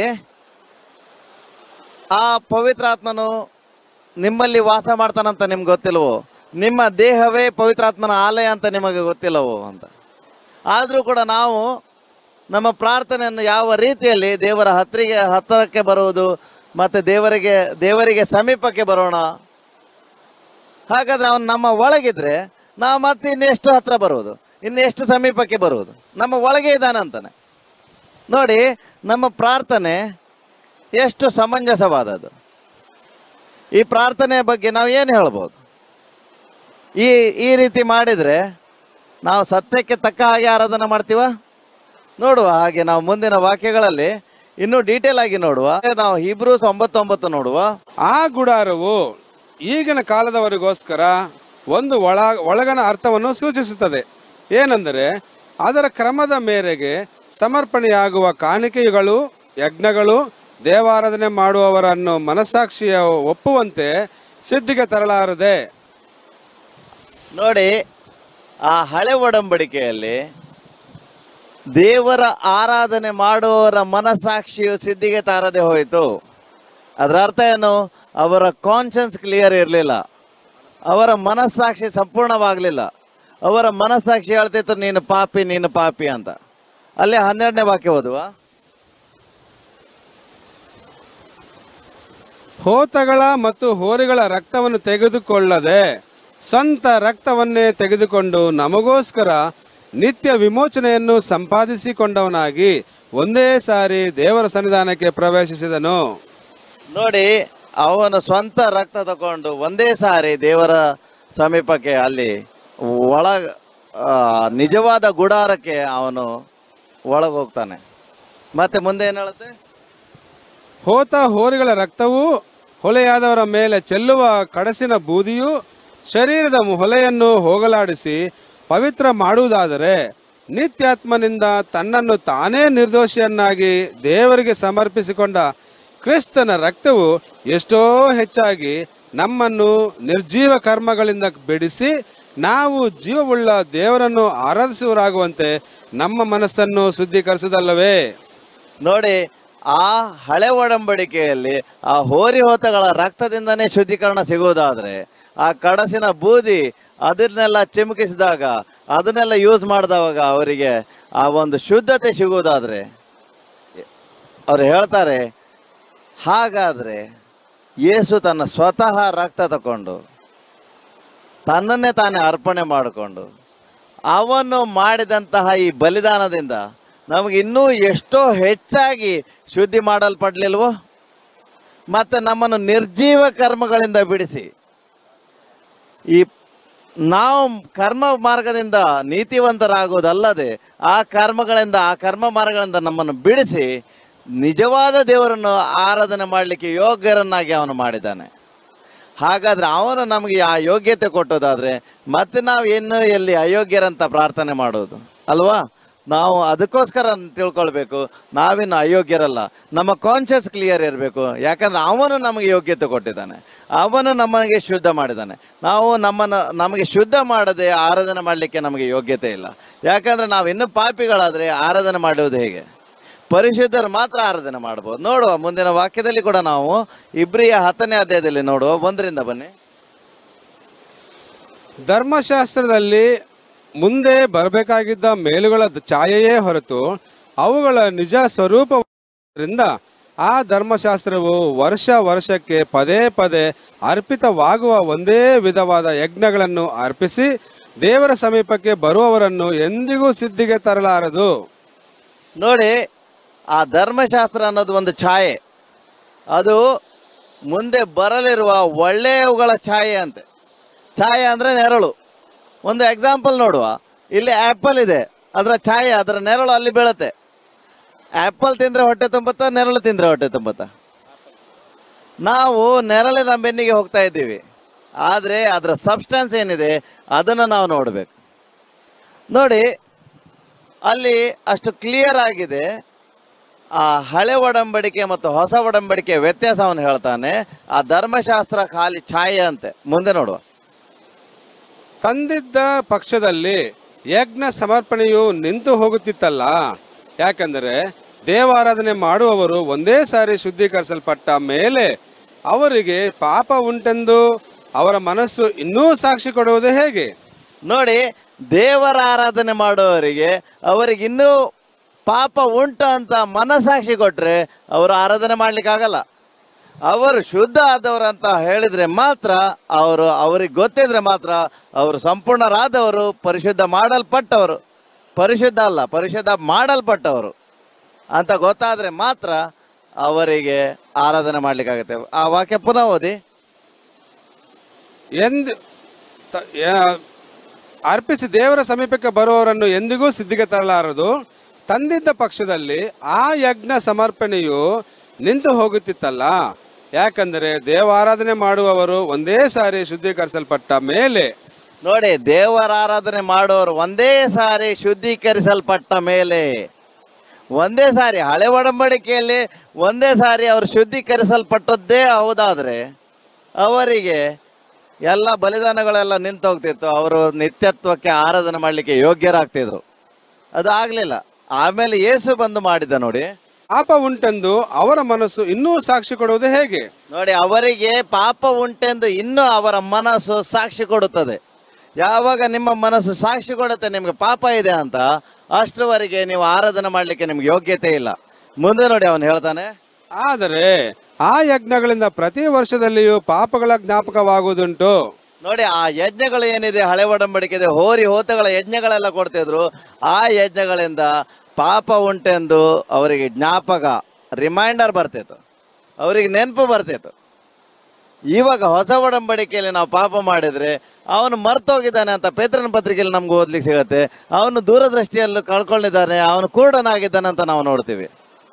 ಆ ಪವಿತ್ರಾತ್ಮನು ನಿಮ್ಮಲ್ಲಿ ವಾಸ ಮಾಡ್ತಾನಂತ ನಿಮ್ಗೆ ಗೊತ್ತಿಲ್ವೋ ನಿಮ್ಮ ದೇಹವೇ ಪವಿತ್ರಾತ್ಮನ ಆಲಯ ಅಂತ ನಿಮಗೆ ಗೊತ್ತಿಲ್ಲವೋ ಅಂತ ಆದರೂ ಕೂಡ ನಾವು ನಮ್ಮ ಪ್ರಾರ್ಥನೆಯನ್ನು ಯಾವ ರೀತಿಯಲ್ಲಿ ದೇವರ ಹತ್ತಿರಿಗೆ ಹತ್ತಿರಕ್ಕೆ ಬರುವುದು ಮತ್ತು ದೇವರಿಗೆ ದೇವರಿಗೆ ಸಮೀಪಕ್ಕೆ ಬರೋಣ ಹಾಗಾದ್ರೆ ಅವನು ನಮ್ಮ ಒಳಗಿದ್ರೆ ನಾವು ಮತ್ತೆ ಇನ್ನೆಷ್ಟು ಹತ್ರ ಬರುವುದು ಇನ್ನೆಷ್ಟು ಸಮೀಪಕ್ಕೆ ಬರುವುದು ನಮ್ಮ ಒಳಗೆ ಇದ್ದಾನೆ ಅಂತಾನೆ ನೋಡಿ ನಮ್ಮ ಪ್ರಾರ್ಥನೆ ಎಷ್ಟು ಸಮಂಜಸವಾದದ್ದು ಈ ಪ್ರಾರ್ಥನೆಯ ಬಗ್ಗೆ ನಾವು ಏನು ಹೇಳ್ಬೋದು ಈ ಈ ರೀತಿ ಮಾಡಿದರೆ ನಾವು ಸತ್ಯಕ್ಕೆ ತಕ್ಕ ಹಾಗೆ ಆರಾಧನೆ ಮಾಡ್ತೀವ ನೋಡುವ ಹಾಗೆ ನಾವು ಮುಂದಿನ ವಾಕ್ಯಗಳಲ್ಲಿ ಇನ್ನೂ ಡೀಟೇಲ್ ಆಗಿ ನೋಡುವ ನಾವು ಹಿಬ್ರೂಸ್ ಒಂಬತ್ತೊಂಬತ್ತು ನೋಡುವ ಆ ಗುಡಾರವು ಈಗಿನ ಕಾಲದವರಿಗೋಸ್ಕರ ಒಂದು ಒಳ ಒಳಗನ ಅರ್ಥವನ್ನು ಸೂಚಿಸುತ್ತದೆ ಏನೆಂದರೆ ಅದರ ಕ್ರಮದ ಮೇರೆಗೆ ಸಮರ್ಪಣೆಯಾಗುವ ಕಾಣಿಕೆಗಳು ಯಜ್ಞಗಳು ದೇವಾರಾಧನೆ ಮಾಡುವವರನ್ನು ಮನಸ್ಸಾಕ್ಷಿಯ ಒಪ್ಪುವಂತೆ ಸಿದ್ಧಿಗೆ ತರಲಾರದೆ ನೋಡಿ ಆ ಹಳೆ ಒಡಂಬಡಿಕೆಯಲ್ಲಿ ದೇವರ ಆರಾಧನೆ ಮಾಡುವವರ ಮನಸ್ಸಾಕ್ಷಿಯು ಸಿದ್ಧಿಗೆ ತಾರದೆ ಹೋಯಿತು ಅದರ ಅರ್ಥ ಏನು ಅವರ ಕಾನ್ಷಿಯನ್ಸ್ ಕ್ಲಿಯರ್ ಇರಲಿಲ್ಲ ಅವರ ಮನಸ್ಸಾಕ್ಷಿ ಸಂಪೂರ್ಣವಾಗಲಿಲ್ಲ ಅವರ ಮನಸ್ಸಾಕ್ಷಿ ಹೇಳ್ತಿತ್ತು ನೀನು ಪಾಪಿ ನೀನು ಪಾಪಿ ಅಂತ ಅಲ್ಲಿ ಹನ್ನೆರಡನೇ ವಾಕ್ಯ ಓದುವ ಹೋತಗಳ ಮತ್ತು ಹೋರಿಗಳ ರಕ್ತವನ್ನು ತೆಗೆದುಕೊಳ್ಳದೆ ಸ್ವಂತ ರಕ್ತವನ್ನೇ ತೆಗೆದುಕೊಂಡು ನಮಗೋಸ್ಕರ ನಿತ್ಯ ವಿಮೋಚನೆಯನ್ನು ಸಂಪಾದಿಸಿಕೊಂಡವನಾಗಿ ಒಂದೇ ಸಾರಿ ದೇವರ ಸನ್ನಿಧಾನಕ್ಕೆ ಪ್ರವೇಶಿಸಿದನು ನೋಡಿ ಅವನು ಸ್ವಂತ ರಕ್ತ ತಗೊಂಡು ಒಂದೇ ಸಾರಿ ದೇವರ ಸಮೀಪಕ್ಕೆ ಅಲ್ಲಿ ಒಳ ಆ, ನಿಜವಾದ ಗುಡಾರಕ್ಕೆ ಅವನು ಒಳಗೆ ಹೋಗ್ತಾನೆ ಮತ್ತೆ ಮುಂದೆ ಏನು ಹೇಳುತ್ತೆ ಹೋತ ಹೋರಿಗಳ ರಕ್ತವು ಹೊಲೆಯಾದವರ ಮೇಲೆ ಚೆಲ್ಲುವ ಕಡಸಿನ ಬೂದಿಯು ಶರೀರದ ಹೊಲೆಯನ್ನು ಹೋಗಲಾಡಿಸಿ ಪವಿತ್ರ ಮಾಡುವುದಾದರೆ ನಿತ್ಯಾತ್ಮನಿಂದ ತನ್ನನ್ನು ತಾನೇ ನಿರ್ದೋಷಿಯನ್ನಾಗಿ ದೇವರಿಗೆ ಸಮರ್ಪಿಸಿಕೊಂಡ ಕ್ರಿಸ್ತನ ರಕ್ತವು ಎಷ್ಟೋ ಹೆಚ್ಚಾಗಿ ನಮ್ಮನ್ನು ನಿರ್ಜೀವ ಕರ್ಮಗಳಿಂದ ಬಿಡಿಸಿ ನಾವು ಜೀವವುಳ್ಳ ದೇವರನ್ನು ಆರಾಧಿಸುವರಾಗುವಂತೆ ನಮ್ಮ ಮನಸ್ಸನ್ನು ಶುದ್ಧೀಕರಿಸುವುದಲ್ಲವೇ ನೋಡಿ ಆ ಹಳೆ ಒಡಂಬಡಿಕೆಯಲ್ಲಿ ಆ ಹೋರಿ ಹೋತಗಳ ರಕ್ತದಿಂದನೇ ಶುದ್ಧೀಕರಣ ಸಿಗುವುದಾದ್ರೆ ಆ ಕಡಸಿನ ಬೂದಿ ಅದನ್ನೆಲ್ಲ ಚಿಮುಕಿಸಿದಾಗ ಅದನ್ನೆಲ್ಲ ಯೂಸ್ ಮಾಡಿದವಾಗ ಅವರಿಗೆ ಆ ಒಂದು ಶುದ್ಧತೆ ಸಿಗುವುದಾದ್ರೆ ಅವ್ರು ಹೇಳ್ತಾರೆ ಹಾಗಾದ್ರೆ ಯೇಸು ತನ್ನ ಸ್ವತಃ ರಕ್ತ ತಕೊಂಡು ತನ್ನನ್ನೇ ತಾನೇ ಅರ್ಪಣೆ ಮಾಡಿಕೊಂಡು ಅವನು ಮಾಡಿದಂತಹ ಈ ಬಲಿದಾನದಿಂದ ನಮಗೆ ಇನ್ನೂ ಎಷ್ಟೋ ಹೆಚ್ಚಾಗಿ ಶುದ್ಧಿ ಮಾಡಲ್ಪಡ್ಲಿಲ್ವೋ ಮತ್ತು ನಮ್ಮನ್ನು ನಿರ್ಜೀವ ಕರ್ಮಗಳಿಂದ ಬಿಡಿಸಿ ಈ ನಾವು ಕರ್ಮ ಮಾರ್ಗದಿಂದ ನೀತಿವಂತರಾಗುವುದಲ್ಲದೆ ಆ ಕರ್ಮಗಳಿಂದ ಆ ಕರ್ಮ ಮಾರ್ಗಗಳಿಂದ ನಮ್ಮನ್ನು ಬಿಡಿಸಿ ನಿಜವಾದ ದೇವರನ್ನು ಆರಾಧನೆ ಮಾಡಲಿಕ್ಕೆ ಯೋಗ್ಯರನ್ನಾಗಿ ಅವನು ಮಾಡಿದ್ದಾನೆ ಹಾಗಾದ್ರೆ ಅವನು ನಮಗೆ ಆ ಯೋಗ್ಯತೆ ಕೊಟ್ಟೋದಾದ್ರೆ ಮತ್ತೆ ನಾವು ಇನ್ನು ಎಲ್ಲಿ ಅಯೋಗ್ಯರಂತ ಪ್ರಾರ್ಥನೆ ಮಾಡೋದು ಅಲ್ವಾ ನಾವು ಅದಕ್ಕೋಸ್ಕರ ತಿಳ್ಕೊಳ್ಬೇಕು ನಾವಿನ್ನು ಅಯೋಗ್ಯರಲ್ಲ ನಮ್ಮ ಕಾನ್ಷಿಯಸ್ ಕ್ಲಿಯರ್ ಇರಬೇಕು ಯಾಕಂದ್ರೆ ಅವನು ನಮಗೆ ಯೋಗ್ಯತೆ ಕೊಟ್ಟಿದ್ದಾನೆ ಅವನು ನಮಗೆ ಶುದ್ಧ ಮಾಡಿದ್ದಾನೆ ನಾವು ನಮ್ಮನ್ನು ನಮಗೆ ಶುದ್ಧ ಮಾಡದೆ ಆರಾಧನೆ ಮಾಡಲಿಕ್ಕೆ ನಮಗೆ ಯೋಗ್ಯತೆ ಇಲ್ಲ ಯಾಕಂದ್ರೆ ನಾವು ಇನ್ನೂ ಪಾಪಿಗಳಾದರೆ ಆರಾಧನೆ ಮಾಡುವುದು ಹೇಗೆ ಪರಿಶುದ್ಧರು ಮಾತ್ರ ಆರಾಧನೆ ಮಾಡ್ಬೋದು ನೋಡುವ ಮುಂದಿನ ವಾಕ್ಯದಲ್ಲಿ ಕೂಡ ನಾವು ಇಬ್ರಿಯ ಹತ್ತನೇ ಅಧ್ಯಾಯದಲ್ಲಿ ನೋಡುವ ಒಂದರಿಂದ ಬನ್ನಿ ಧರ್ಮಶಾಸ್ತ್ರದಲ್ಲಿ ಮುಂದೆ ಬರಬೇಕಾಗಿದ್ದ ಮೇಲುಗಳ ಛಾಯೆಯೇ ಹೊರತು ಅವುಗಳ ನಿಜ ಸ್ವರೂಪದಿಂದ ಆ ಧರ್ಮಶಾಸ್ತ್ರವು ವರ್ಷ ವರ್ಷಕ್ಕೆ ಪದೇ ಪದೇ ಅರ್ಪಿತವಾಗುವ ಒಂದೇ ವಿಧವಾದ ಯಜ್ಞಗಳನ್ನು ಅರ್ಪಿಸಿ ದೇವರ ಸಮೀಪಕ್ಕೆ ಬರುವವರನ್ನು ಎಂದಿಗೂ ಸಿದ್ಧಿಗೆ ತರಲಾರದು ನೋಡಿ ಆ ಧರ್ಮಶಾಸ್ತ್ರ ಅನ್ನೋದು ಒಂದು ಛಾಯೆ ಅದು ಮುಂದೆ ಬರಲಿರುವ ಒಳ್ಳೆಯವುಗಳ ಛಾಯೆ ಅಂತೆ ಛಾಯೆ ಅಂದರೆ ನೆರಳು ಒಂದು ಎಕ್ಸಾಂಪಲ್ ನೋಡುವ ಇಲ್ಲಿ ಆ್ಯಪಲ್ ಇದೆ ಅದರ ಛಾಯೆ ಅದರ ನೆರಳು ಅಲ್ಲಿ ಬೀಳುತ್ತೆ ಆ್ಯಪಲ್ ತಿಂದರೆ ಹೊಟ್ಟೆ ತುಂಬುತ್ತಾ ನೆರಳು ತಿಂದರೆ ಹೊಟ್ಟೆ ತುಂಬುತ್ತಾ ನಾವು ನೆರಳಿನ ಬೆನ್ನಿಗೆ ಹೋಗ್ತಾ ಇದ್ದೀವಿ ಆದರೆ ಅದರ ಸಬ್ಸ್ಟೆನ್ಸ್ ಏನಿದೆ ಅದನ್ನು ನಾವು ನೋಡಬೇಕು ನೋಡಿ ಅಲ್ಲಿ ಅಷ್ಟು ಕ್ಲಿಯರ್ ಆಗಿದೆ ಆ ಹಳೆ ಒಡಂಬಡಿಕೆ ಮತ್ತು ಹೊಸ ಒಡಂಬಡಿಕೆ ವ್ಯತ್ಯಾಸವನ್ನು ಹೇಳ್ತಾನೆ ಆ ಧರ್ಮಶಾಸ್ತ್ರ ಖಾಲಿ ಛಾಯೆ ಅಂತೆ ಮುಂದೆ ನೋಡುವ ತಂದಿದ್ದ ಪಕ್ಷದಲ್ಲಿ ಯಜ್ಞ ಸಮರ್ಪಣೆಯು ನಿಂತು ಹೋಗುತ್ತಿತ್ತಲ್ಲ ಯಾಕಂದರೆ ದೇವಾರಾಧನೆ ಮಾಡುವವರು ಒಂದೇ ಸಾರಿ ಶುದ್ಧೀಕರಿಸಲ್ಪಟ್ಟ ಮೇಲೆ ಅವರಿಗೆ ಪಾಪ ಉಂಟೆಂದು ಅವರ ಮನಸ್ಸು ಇನ್ನೂ ಸಾಕ್ಷಿ ಕೊಡುವುದು ಹೇಗೆ ನೋಡಿ ದೇವರ ಆರಾಧನೆ ಮಾಡುವವರಿಗೆ ಅವರಿಗೆ ಇನ್ನೂ ಪಾಪ ಉಂಟು ಅಂತ ಮನಸ್ಸಾಕ್ಷಿ ಕೊಟ್ರೆ ಅವರು ಆರಾಧನೆ ಮಾಡ್ಲಿಕ್ಕಾಗಲ್ಲ ಅವರು ಶುದ್ಧ ಆದವರು ಅಂತ ಹೇಳಿದ್ರೆ ಮಾತ್ರ ಅವರು ಅವ್ರಿಗೆ ಗೊತ್ತಿದ್ರೆ ಮಾತ್ರ ಅವರು ಸಂಪೂರ್ಣರಾದವರು ಪರಿಶುದ್ಧ ಮಾಡಲ್ಪಟ್ಟವರು ಪರಿಶುದ್ಧ ಅಲ್ಲ ಪರಿಶುದ್ಧ ಮಾಡಲ್ಪಟ್ಟವರು ಅಂತ ಗೊತ್ತಾದ್ರೆ ಮಾತ್ರ ಅವರಿಗೆ ಆರಾಧನೆ ಮಾಡ್ಲಿಕ್ಕಾಗತ್ತೆ ಆ ವಾಕ್ಯ ಪುನಃ ಓದಿ ಎಂದ್ ತ- ಯಾ- ಅರ್ಪಿಸಿ ದೇವರ ಸಮೀಪಕ್ಕೆ ಬರುವವರನ್ನು ಎಂದಿಗೂ ಸಿದ್ಧಿಗೆ ತರಲಾರದು ತಂದಿದ್ದ ಪಕ್ಷದಲ್ಲಿ ಆ ಯಜ್ಞ ಸಮರ್ಪಣೆಯು ನಿಂತು ಹೋಗುತ್ತಿತ್ತಲ್ಲ ಯಾಕಂದರೆ ದೇವಾರಾಧನೆ ಮಾಡುವವರು ಒಂದೇ ಸಾರಿ ಶುದ್ಧೀಕರಿಸಲ್ಪಟ್ಟ ಮೇಲೆ ನೋಡಿ ದೇವರ ಆರಾಧನೆ ಮಾಡೋರು ಒಂದೇ ಸಾರಿ ಶುದ್ಧೀಕರಿಸಲ್ಪಟ್ಟ ಮೇಲೆ ಒಂದೇ ಸಾರಿ ಹಳೆ ಒಡಂಬಡಿಕೆಯಲ್ಲಿ ಒಂದೇ ಸಾರಿ ಅವರು ಶುದ್ಧೀಕರಿಸಲ್ಪಟ್ಟದ್ದೇ ಹೌದಾದ್ರೆ ಅವರಿಗೆ ಎಲ್ಲ ಬಲಿದಾನಗಳೆಲ್ಲ ನಿಂತು ಹೋಗ್ತಿತ್ತು ಅವರು ನಿತ್ಯತ್ವಕ್ಕೆ ಆರಾಧನೆ ಮಾಡಲಿಕ್ಕೆ ಯೋಗ್ಯರಾಗ್ತಿದ್ರು ಅದು ಆಗಲಿಲ್ಲ ಆಮೇಲೆ ಯೇಸು ಬಂದು ಮಾಡಿದ ನೋಡಿ ಪಾಪ ಉಂಟೆಂದು ಅವರ ಮನಸ್ಸು ಇನ್ನೂ ಸಾಕ್ಷಿ ಕೊಡುವುದು ಹೇಗೆ ನೋಡಿ ಅವರಿಗೆ ಪಾಪ ಉಂಟೆಂದು ಇನ್ನೂ ಅವರ ಮನಸ್ಸು ಸಾಕ್ಷಿ ಕೊಡುತ್ತದೆ ಯಾವಾಗ ನಿಮ್ಮ ಮನಸ್ಸು ಸಾಕ್ಷಿ ಕೊಡುತ್ತೆ ನಿಮ್ಗೆ ಪಾಪ ಇದೆ ಅಂತ ಅಷ್ಟರವರೆಗೆ ನೀವು ಆರಾಧನೆ ಮಾಡಲಿಕ್ಕೆ ನಿಮ್ಗೆ ಯೋಗ್ಯತೆ ಇಲ್ಲ ಮುಂದೆ ನೋಡಿ ಅವನು ಹೇಳ್ತಾನೆ ಆದರೆ ಆ ಯಜ್ಞಗಳಿಂದ ಪ್ರತಿ ವರ್ಷದಲ್ಲಿಯೂ ಪಾಪಗಳ ಜ್ಞಾಪಕವಾಗುವುದುಂಟು ನೋಡಿ ಆ ಯಜ್ಞಗಳು ಏನಿದೆ ಹಳೆ ಒಡಂಬಡಿಕೆ ಇದೆ ಹೋರಿ ಹೋತಗಳ ಯಜ್ಞಗಳೆಲ್ಲ ಕೊಡ್ತಿದ್ರು ಆ ಯಜ್ಞಗಳಿಂದ ಪಾಪ ಉಂಟೆಂದು ಅವರಿಗೆ ಜ್ಞಾಪಕ ರಿಮೈಂಡರ್ ಬರ್ತಿತ್ತು ಅವರಿಗೆ ನೆನಪು ಬರ್ತಿತ್ತು ಇವಾಗ ಹೊಸ ಒಡಂಬಡಿಕೆಯಲ್ಲಿ ನಾವು ಪಾಪ ಮಾಡಿದ್ರೆ ಅವನು ಮರ್ತೋಗಿದ್ದಾನೆ ಅಂತ ಪೇತ್ರನ ಪತ್ರಿಕೆಯಲ್ಲಿ ನಮ್ಗೆ ಓದ್ಲಿಕ್ಕೆ ಸಿಗತ್ತೆ ಅವನು ದೂರದೃಷ್ಟಿಯಲ್ಲೂ ಕಳ್ಕೊಂಡಿದ್ದಾನೆ ಅವನು ಕುರುಡನಾಗಿದ್ದಾನೆ ಅಂತ ನಾವು ನೋಡ್ತೀವಿ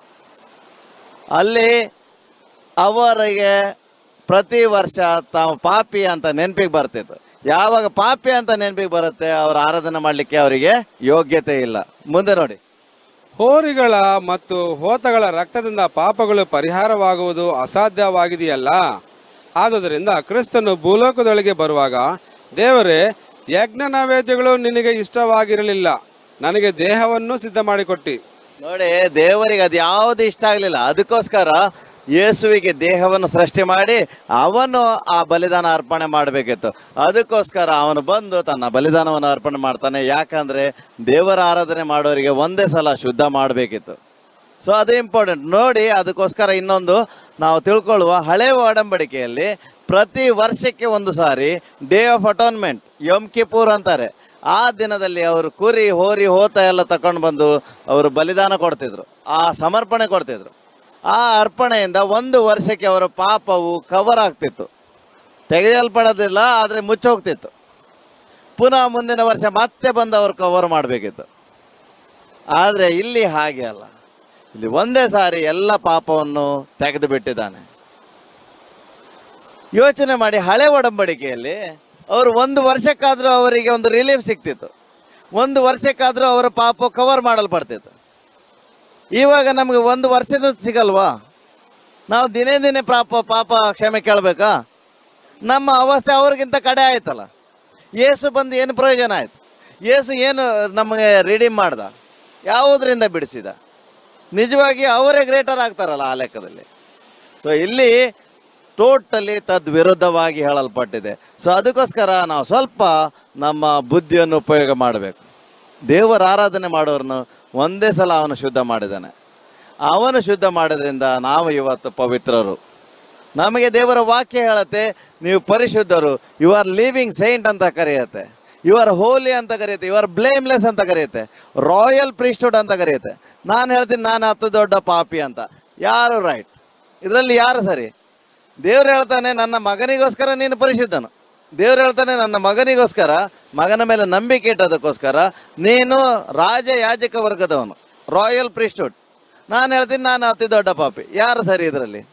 ಅಲ್ಲಿ ಅವರಿಗೆ ಪ್ರತಿ ವರ್ಷ ತಾವು ಪಾಪಿ ಅಂತ ನೆನಪಿಗೆ ಬರ್ತಿತ್ತು ಯಾವಾಗ ಪಾಪಿ ಅಂತ ನೆನಪಿಗೆ ಬರುತ್ತೆ ಅವ್ರ ಆರಾಧನೆ ಮಾಡಲಿಕ್ಕೆ ಅವರಿಗೆ ಯೋಗ್ಯತೆ ಇಲ್ಲ ಮುಂದೆ ನೋಡಿ ಹೋರಿಗಳ ಮತ್ತು ಹೋತಗಳ ರಕ್ತದಿಂದ ಪಾಪಗಳು ಪರಿಹಾರವಾಗುವುದು ಅಸಾಧ್ಯವಾಗಿದೆಯಲ್ಲ ಆದುದರಿಂದ ಕ್ರಿಸ್ತನು ಭೂಲೋಕದೊಳಗೆ ಬರುವಾಗ ದೇವರೇ ಯಜ್ಞ ನೈವೇದ್ಯಗಳು ನಿನಗೆ ಇಷ್ಟವಾಗಿರಲಿಲ್ಲ ನನಗೆ ದೇಹವನ್ನು ಸಿದ್ಧ ಮಾಡಿಕೊಟ್ಟಿ ನೋಡಿ ದೇವರಿಗೆ ಅದು ಯಾವುದು ಇಷ್ಟ ಆಗಲಿಲ್ಲ ಅದಕ್ಕೋಸ್ಕರ ಯೇಸುವಿಗೆ ದೇಹವನ್ನು ಸೃಷ್ಟಿ ಮಾಡಿ ಅವನು ಆ ಬಲಿದಾನ ಅರ್ಪಣೆ ಮಾಡಬೇಕಿತ್ತು ಅದಕ್ಕೋಸ್ಕರ ಅವನು ಬಂದು ತನ್ನ ಬಲಿದಾನವನ್ನು ಅರ್ಪಣೆ ಮಾಡ್ತಾನೆ ಯಾಕಂದ್ರೆ ದೇವರ ಆರಾಧನೆ ಮಾಡೋರಿಗೆ ಒಂದೇ ಸಲ ಶುದ್ಧ ಮಾಡಬೇಕಿತ್ತು ಸೊ ಅದು ಇಂಪಾರ್ಟೆಂಟ್ ನೋಡಿ ಅದಕ್ಕೋಸ್ಕರ ಇನ್ನೊಂದು ನಾವು ತಿಳ್ಕೊಳ್ಳುವ ಹಳೆ ಒಡಂಬಡಿಕೆಯಲ್ಲಿ ಪ್ರತಿ ವರ್ಷಕ್ಕೆ ಒಂದು ಸಾರಿ day of atonement Yom Kippur ಅಂತಾರೆ ಆ ದಿನದಲ್ಲಿ ಅವರು ಕುರಿ ಹೋರಿ ಹೋತ ಎಲ್ಲ ತಕೊಂಡು ಬಂದು ಅವರು ಬಲಿದಾನ ಕೊಡ್ತಿದ್ರು ಆ ಸಮರ್ಪಣೆ ಕೊಡ್ತಿದ್ರು ಆ ಅರ್ಪಣೆಯಿಂದ ಒಂದು ವರ್ಷಕ್ಕೆ ಅವರ ಪಾಪವು ಕವರ್ ಆಗ್ತಿತ್ತು ತೆಗೆಯಲ್ಪಡೋದಿಲ್ಲ ಆದರೆ ಮುಚ್ಚೋಗ್ತಿತ್ತು ಪುನಃ ಮುಂದಿನ ವರ್ಷ ಮತ್ತೆ ಬಂದು ಅವರು ಕವರ್ ಮಾಡಬೇಕಿತ್ತು ಆದರೆ ಇಲ್ಲಿ ಹಾಗೆ ಅಲ್ಲ ಇಲ್ಲಿ ಒಂದೇ ಸಾರಿ ಎಲ್ಲ ಪಾಪವನ್ನು ತೆಗೆದು ಬಿಟ್ಟಿದ್ದಾನೆ ಯೋಚನೆ ಮಾಡಿ ಹಳೆ ಒಡಂಬಡಿಕೆಯಲ್ಲಿ ಅವರು ಒಂದು ವರ್ಷಕ್ಕಾದರೂ ಅವರಿಗೆ ಒಂದು ರಿಲೀಫ್ ಸಿಗ್ತಿತ್ತು ಒಂದು ವರ್ಷಕ್ಕಾದರೂ ಅವರ ಪಾಪ ಕವರ್ ಮಾಡಲ್ಪಡ್ತಿತ್ತು ಇವಾಗ ನಮಗೆ ಒಂದು ವರ್ಷನೂ ಸಿಗಲ್ವಾ ನಾವು ದಿನೇ ದಿನೇ ಪಾಪ ಪಾಪ ಕ್ಷಮೆ ಕೇಳಬೇಕಾ ನಮ್ಮ ಅವಸ್ಥೆ ಅವ್ರಿಗಿಂತ ಕಡೆ ಆಯ್ತಲ್ಲ ಏಸು ಬಂದು ಏನು ಪ್ರಯೋಜನ ಆಯ್ತು ಏಸು ಏನು ನಮಗೆ ರಿಡೀಮ್ ಮಾಡ್ದ ಯಾವುದರಿಂದ ಬಿಡಿಸಿದ ನಿಜವಾಗಿ ಅವರೇ ಗ್ರೇಟರ್ ಆಗ್ತಾರಲ್ಲ ಆ ಲೆಕ್ಕದಲ್ಲಿ ಸೊ ಇಲ್ಲಿ ಟೋಟಲಿ ತದ್ವಿರುದ್ಧವಾಗಿ ಹೇಳಲ್ಪಟ್ಟಿದೆ ಸೊ ಅದಕ್ಕೋಸ್ಕರ ನಾವು ಸ್ವಲ್ಪ ನಮ್ಮ ಬುದ್ಧಿಯನ್ನು ಉಪಯೋಗ ಮಾಡಬೇಕು ದೇವರ ಆರಾಧನೆ ಮಾಡೋರನ್ನು ಒಂದೇ ಸಲ ಅವನು ಶುದ್ಧ ಮಾಡಿದ್ದಾನೆ ಅವನು ಶುದ್ಧ ಮಾಡೋದ್ರಿಂದ ನಾವು ಇವತ್ತು ಪವಿತ್ರರು ನಮಗೆ ದೇವರ ವಾಕ್ಯ ಹೇಳತ್ತೆ ನೀವು ಪರಿಶುದ್ಧರು ಯು ಆರ್ ಲಿವಿಂಗ್ ಸೈಂಟ್ ಅಂತ ಕರೆಯುತ್ತೆ ಯು ಆರ್ ಹೋಲಿ ಅಂತ ಕರೆಯುತ್ತೆ ಯು ಆರ್ ಬ್ಲೇಮ್ಲೆಸ್ ಅಂತ ಕರೆಯುತ್ತೆ ರಾಯಲ್ ಪ್ರೀಸ್ಟುಡ್ ಅಂತ ಕರೆಯುತ್ತೆ ನಾನು ಹೇಳ್ತೀನಿ ನಾನು ಹತ್ತು ದೊಡ್ಡ ಪಾಪಿ ಅಂತ ಯಾರು ರೈಟ್ ಇದರಲ್ಲಿ ಯಾರು ಸರಿ ದೇವ್ರು ಹೇಳ್ತಾನೆ ನನ್ನ ಮಗನಿಗೋಸ್ಕರ ನೀನು ಪರಿಶುದ್ಧನು ದೇವ್ರು ಹೇಳ್ತಾನೆ ನನ್ನ ಮಗನಿಗೋಸ್ಕರ ಮಗನ ಮೇಲೆ ನಂಬಿಕೆ ಇಟ್ಟದಕ್ಕೋಸ್ಕರ ನೀನು ರಾಜ ಯಾಜಕ ವರ್ಗದವನು ರಾಯಲ್ ಪ್ರಿಸ್ಟುಡ್ ನಾನು ಹೇಳ್ತೀನಿ ನಾನು ಅತಿ ದೊಡ್ಡ ಪಾಪಿ ಯಾರು ಸರಿ ಇದರಲ್ಲಿ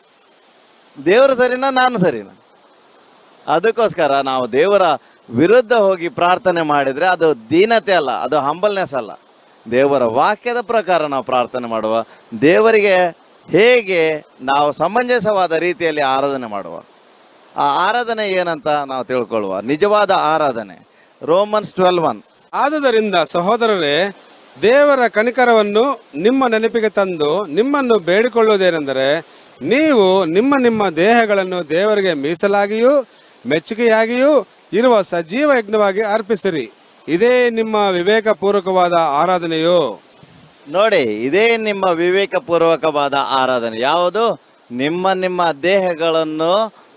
ದೇವರು ಸರಿನಾ ನಾನು ಸರಿನಾ ಅದಕ್ಕೋಸ್ಕರ ನಾವು ದೇವರ ವಿರುದ್ಧ ಹೋಗಿ ಪ್ರಾರ್ಥನೆ ಮಾಡಿದರೆ ಅದು ದೀನತೆ ಅಲ್ಲ ಅದು ಹಂಬಲ್ನೆಸ್ ಅಲ್ಲ ದೇವರ ವಾಕ್ಯದ ಪ್ರಕಾರ ನಾವು ಪ್ರಾರ್ಥನೆ ಮಾಡುವ ದೇವರಿಗೆ ಹೇಗೆ ನಾವು ಸಮಂಜಸವಾದ ರೀತಿಯಲ್ಲಿ ಆರಾಧನೆ ಮಾಡುವ ಆ ಆರಾಧನೆ ಏನಂತ ನಾವು ತಿಳ್ಕೊಳ್ಳುವ ನಿಜವಾದ ಆರಾಧನೆ ರೋಮನ್ಸ್ ಟ್ವೆಲ್ ಒನ್ ಆದುದರಿಂದ ಸಹೋದರರೇ ದೇವರ ಕಣಿಕರವನ್ನು ನಿಮ್ಮ ನೆನಪಿಗೆ ತಂದು ನಿಮ್ಮನ್ನು ಬೇಡಿಕೊಳ್ಳುವುದೇನೆಂದರೆ ನೀವು ನಿಮ್ಮ ನಿಮ್ಮ ದೇಹಗಳನ್ನು ದೇವರಿಗೆ ಮೀಸಲಾಗಿಯೂ ಮೆಚ್ಚುಗೆಯಾಗಿಯೂ ಇರುವ ಸಜೀವ ಯಜ್ಞವಾಗಿ ಅರ್ಪಿಸಿರಿ ಇದೇ ನಿಮ್ಮ ವಿವೇಕಪೂರ್ವಕವಾದ ಆರಾಧನೆಯೋ ನೋಡಿ ಇದೇ ನಿಮ್ಮ ವಿವೇಕಪೂರ್ವಕವಾದ ಆರಾಧನೆ ಯಾವುದು ನಿಮ್ಮ ನಿಮ್ಮ ದೇಹಗಳನ್ನು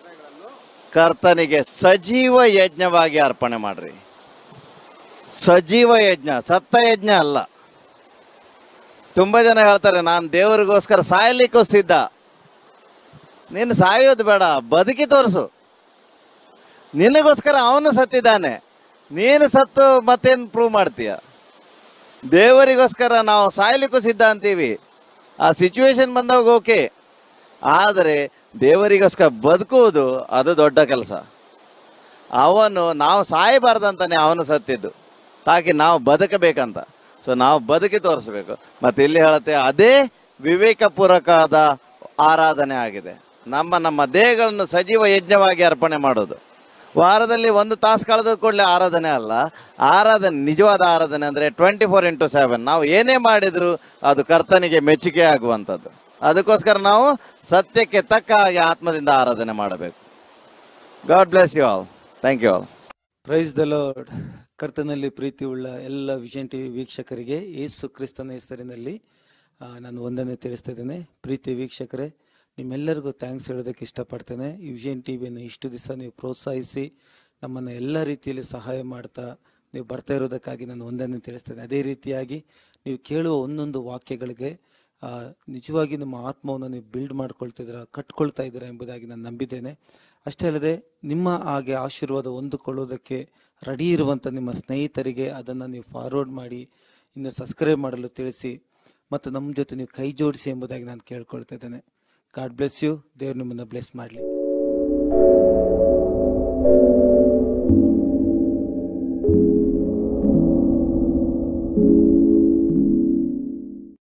ಕರ್ತನಿಗೆ ಸಜೀವ ಯಜ್ಞವಾಗಿ ಅರ್ಪಣೆ ಮಾಡ್ರಿ ಸಜೀವ ಯಜ್ಞ ಸತ್ತ ಯಜ್ಞ ಅಲ್ಲ ತುಂಬ ಜನ ಹೇಳ್ತಾರೆ ನಾನು ದೇವರಿಗೋಸ್ಕರ ಸಾಯಲಿಕ್ಕೂ ಸಿದ್ಧ ನೀನು ಸಾಯೋದು ಬೇಡ ಬದುಕಿ ತೋರಿಸು ನಿನಗೋಸ್ಕರ ಅವನು ಸತ್ತಿದ್ದಾನೆ ನೀನು ಸತ್ತು ಮತ್ತೇನು ಪ್ರೂವ್ ಮಾಡ್ತೀಯ ದೇವರಿಗೋಸ್ಕರ ನಾವು ಸಾಯ್ಲಿಕ್ಕೂ ಸಿದ್ಧ ಅಂತೀವಿ ಆ ಸಿಚುವೇಶನ್ ಬಂದಾಗ ಓಕೆ ಆದರೆ ದೇವರಿಗೋಸ್ಕರ ಬದುಕುವುದು ಅದು ದೊಡ್ಡ ಕೆಲಸ ಅವನು ನಾವು ಸಾಯಬಾರ್ದಂತಾನೆ ಅವನು ಸತ್ತಿದ್ದು ತಾಕಿ ನಾವು ಬದುಕಬೇಕಂತ ಸೊ ನಾವು ಬದುಕಿ ತೋರಿಸ್ಬೇಕು ಮತ್ತು ಇಲ್ಲಿ ಹೇಳುತ್ತೆ ಅದೇ ವಿವೇಕಪೂರ್ವಕವಾದ ಆರಾಧನೆ ಆಗಿದೆ ನಮ್ಮ ನಮ್ಮ ದೇಹಗಳನ್ನು ಸಜೀವ ಯಜ್ಞವಾಗಿ ಅರ್ಪಣೆ ಮಾಡೋದು ವಾರದಲ್ಲಿ ಒಂದು ತಾಸು ಕಳೆದ ಕೂಡಲೇ ಆರಾಧನೆ ಅಲ್ಲ ಆರಾಧನೆ ನಿಜವಾದ ಆರಾಧನೆ ಅಂದರೆ ಟ್ವೆಂಟಿ ಫೋರ್ ಇಂಟು ಸೆವೆನ್ ನಾವು ಏನೇ ಮಾಡಿದರೂ ಅದು ಕರ್ತನಿಗೆ ಮೆಚ್ಚುಗೆ ಆಗುವಂಥದ್ದು ಅದಕ್ಕೋಸ್ಕರ ನಾವು ಸತ್ಯಕ್ಕೆ ತಕ್ಕ ಹಾಗೆ ಆತ್ಮದಿಂದ ಆರಾಧನೆ ಮಾಡಬೇಕು God bless you all thank you all praise the Lord ಕರ್ತನಲ್ಲಿ ಪ್ರೀತಿಯುಳ್ಳ ಎಲ್ಲ ವಿಷನ್ ಟಿ ವಿ ವೀಕ್ಷಕರಿಗೆ ಯೇಸು ಕ್ರಿಸ್ತನ ಹೆಸರಿನಲ್ಲಿ ಆ, ನಾನು ವಂದನೆ ತಿಳಿಸ್ತಾ ಇದ್ದೇನೆ ಪ್ರೀತಿ ವೀಕ್ಷಕರೇ ನಿಮ್ಮೆಲ್ಲರಿಗೂ ಥ್ಯಾಂಕ್ಸ್ ಹೇಳೋದಕ್ಕೆ ಇಷ್ಟಪಡ್ತೇನೆ ಈ ವಿಷನ್ ಟಿ ವಿಯನ್ನು ಇಷ್ಟು ದಿವಸ ನೀವು ಪ್ರೋತ್ಸಾಹಿಸಿ ನಮ್ಮನ್ನು ಎಲ್ಲ ರೀತಿಯಲ್ಲಿ ಸಹಾಯ ಮಾಡ್ತಾ ನೀವು ಬರ್ತಾ ಇರೋದಕ್ಕಾಗಿ ನಾನು ವಂದನೆ ತಿಳಿಸ್ತೇನೆ ಅದೇ ರೀತಿಯಾಗಿ ನೀವು ಕೇಳುವ ಒಂದೊಂದು ವಾಕ್ಯಗಳಿಗೆ ಆ, ನಿಜವಾಗಿ ನಿಮ್ಮ ಆತ್ಮವನ್ನು ನೀವು ಬಿಲ್ಡ್ ಮಾಡ್ಕೊಳ್ತಿದ್ದೀರಾ ಕಟ್ಕೊಳ್ತಾ ಇದ್ದೀರಾ ಎಂಬುದಾಗಿ ನಾನು ನಂಬಿದ್ದೇನೆ ಅಷ್ಟೇ ಅಲ್ಲದೆ ನಿಮ್ಮ ಹಾಗೆ ಆಶೀರ್ವಾದ ಹೊಂದಿಕೊಳ್ಳೋದಕ್ಕೆ ರೆಡಿ ಇರುವಂಥ ನಿಮ್ಮ ಸ್ನೇಹಿತರಿಗೆ ಅದನ್ನು ನೀವು ಫಾರ್ವರ್ಡ್ ಮಾಡಿ ಇನ್ನು ಸಬ್ಸ್ಕ್ರೈಬ್ ಮಾಡಲು ತಿಳಿಸಿ ಮತ್ತು ನಮ್ಮ ಜೊತೆ ನೀವು ಕೈ ಜೋಡಿಸಿ ಎಂಬುದಾಗಿ ನಾನು ಕೇಳ್ಕೊಳ್ತಾ ಇದ್ದೇನೆ ಗಾಡ್ ಬ್ಲೆಸ್ ಯು ದೇವ್ರು ನಿಮ್ಮನ್ನು ಬ್ಲೆಸ್ ಮಾಡಲಿ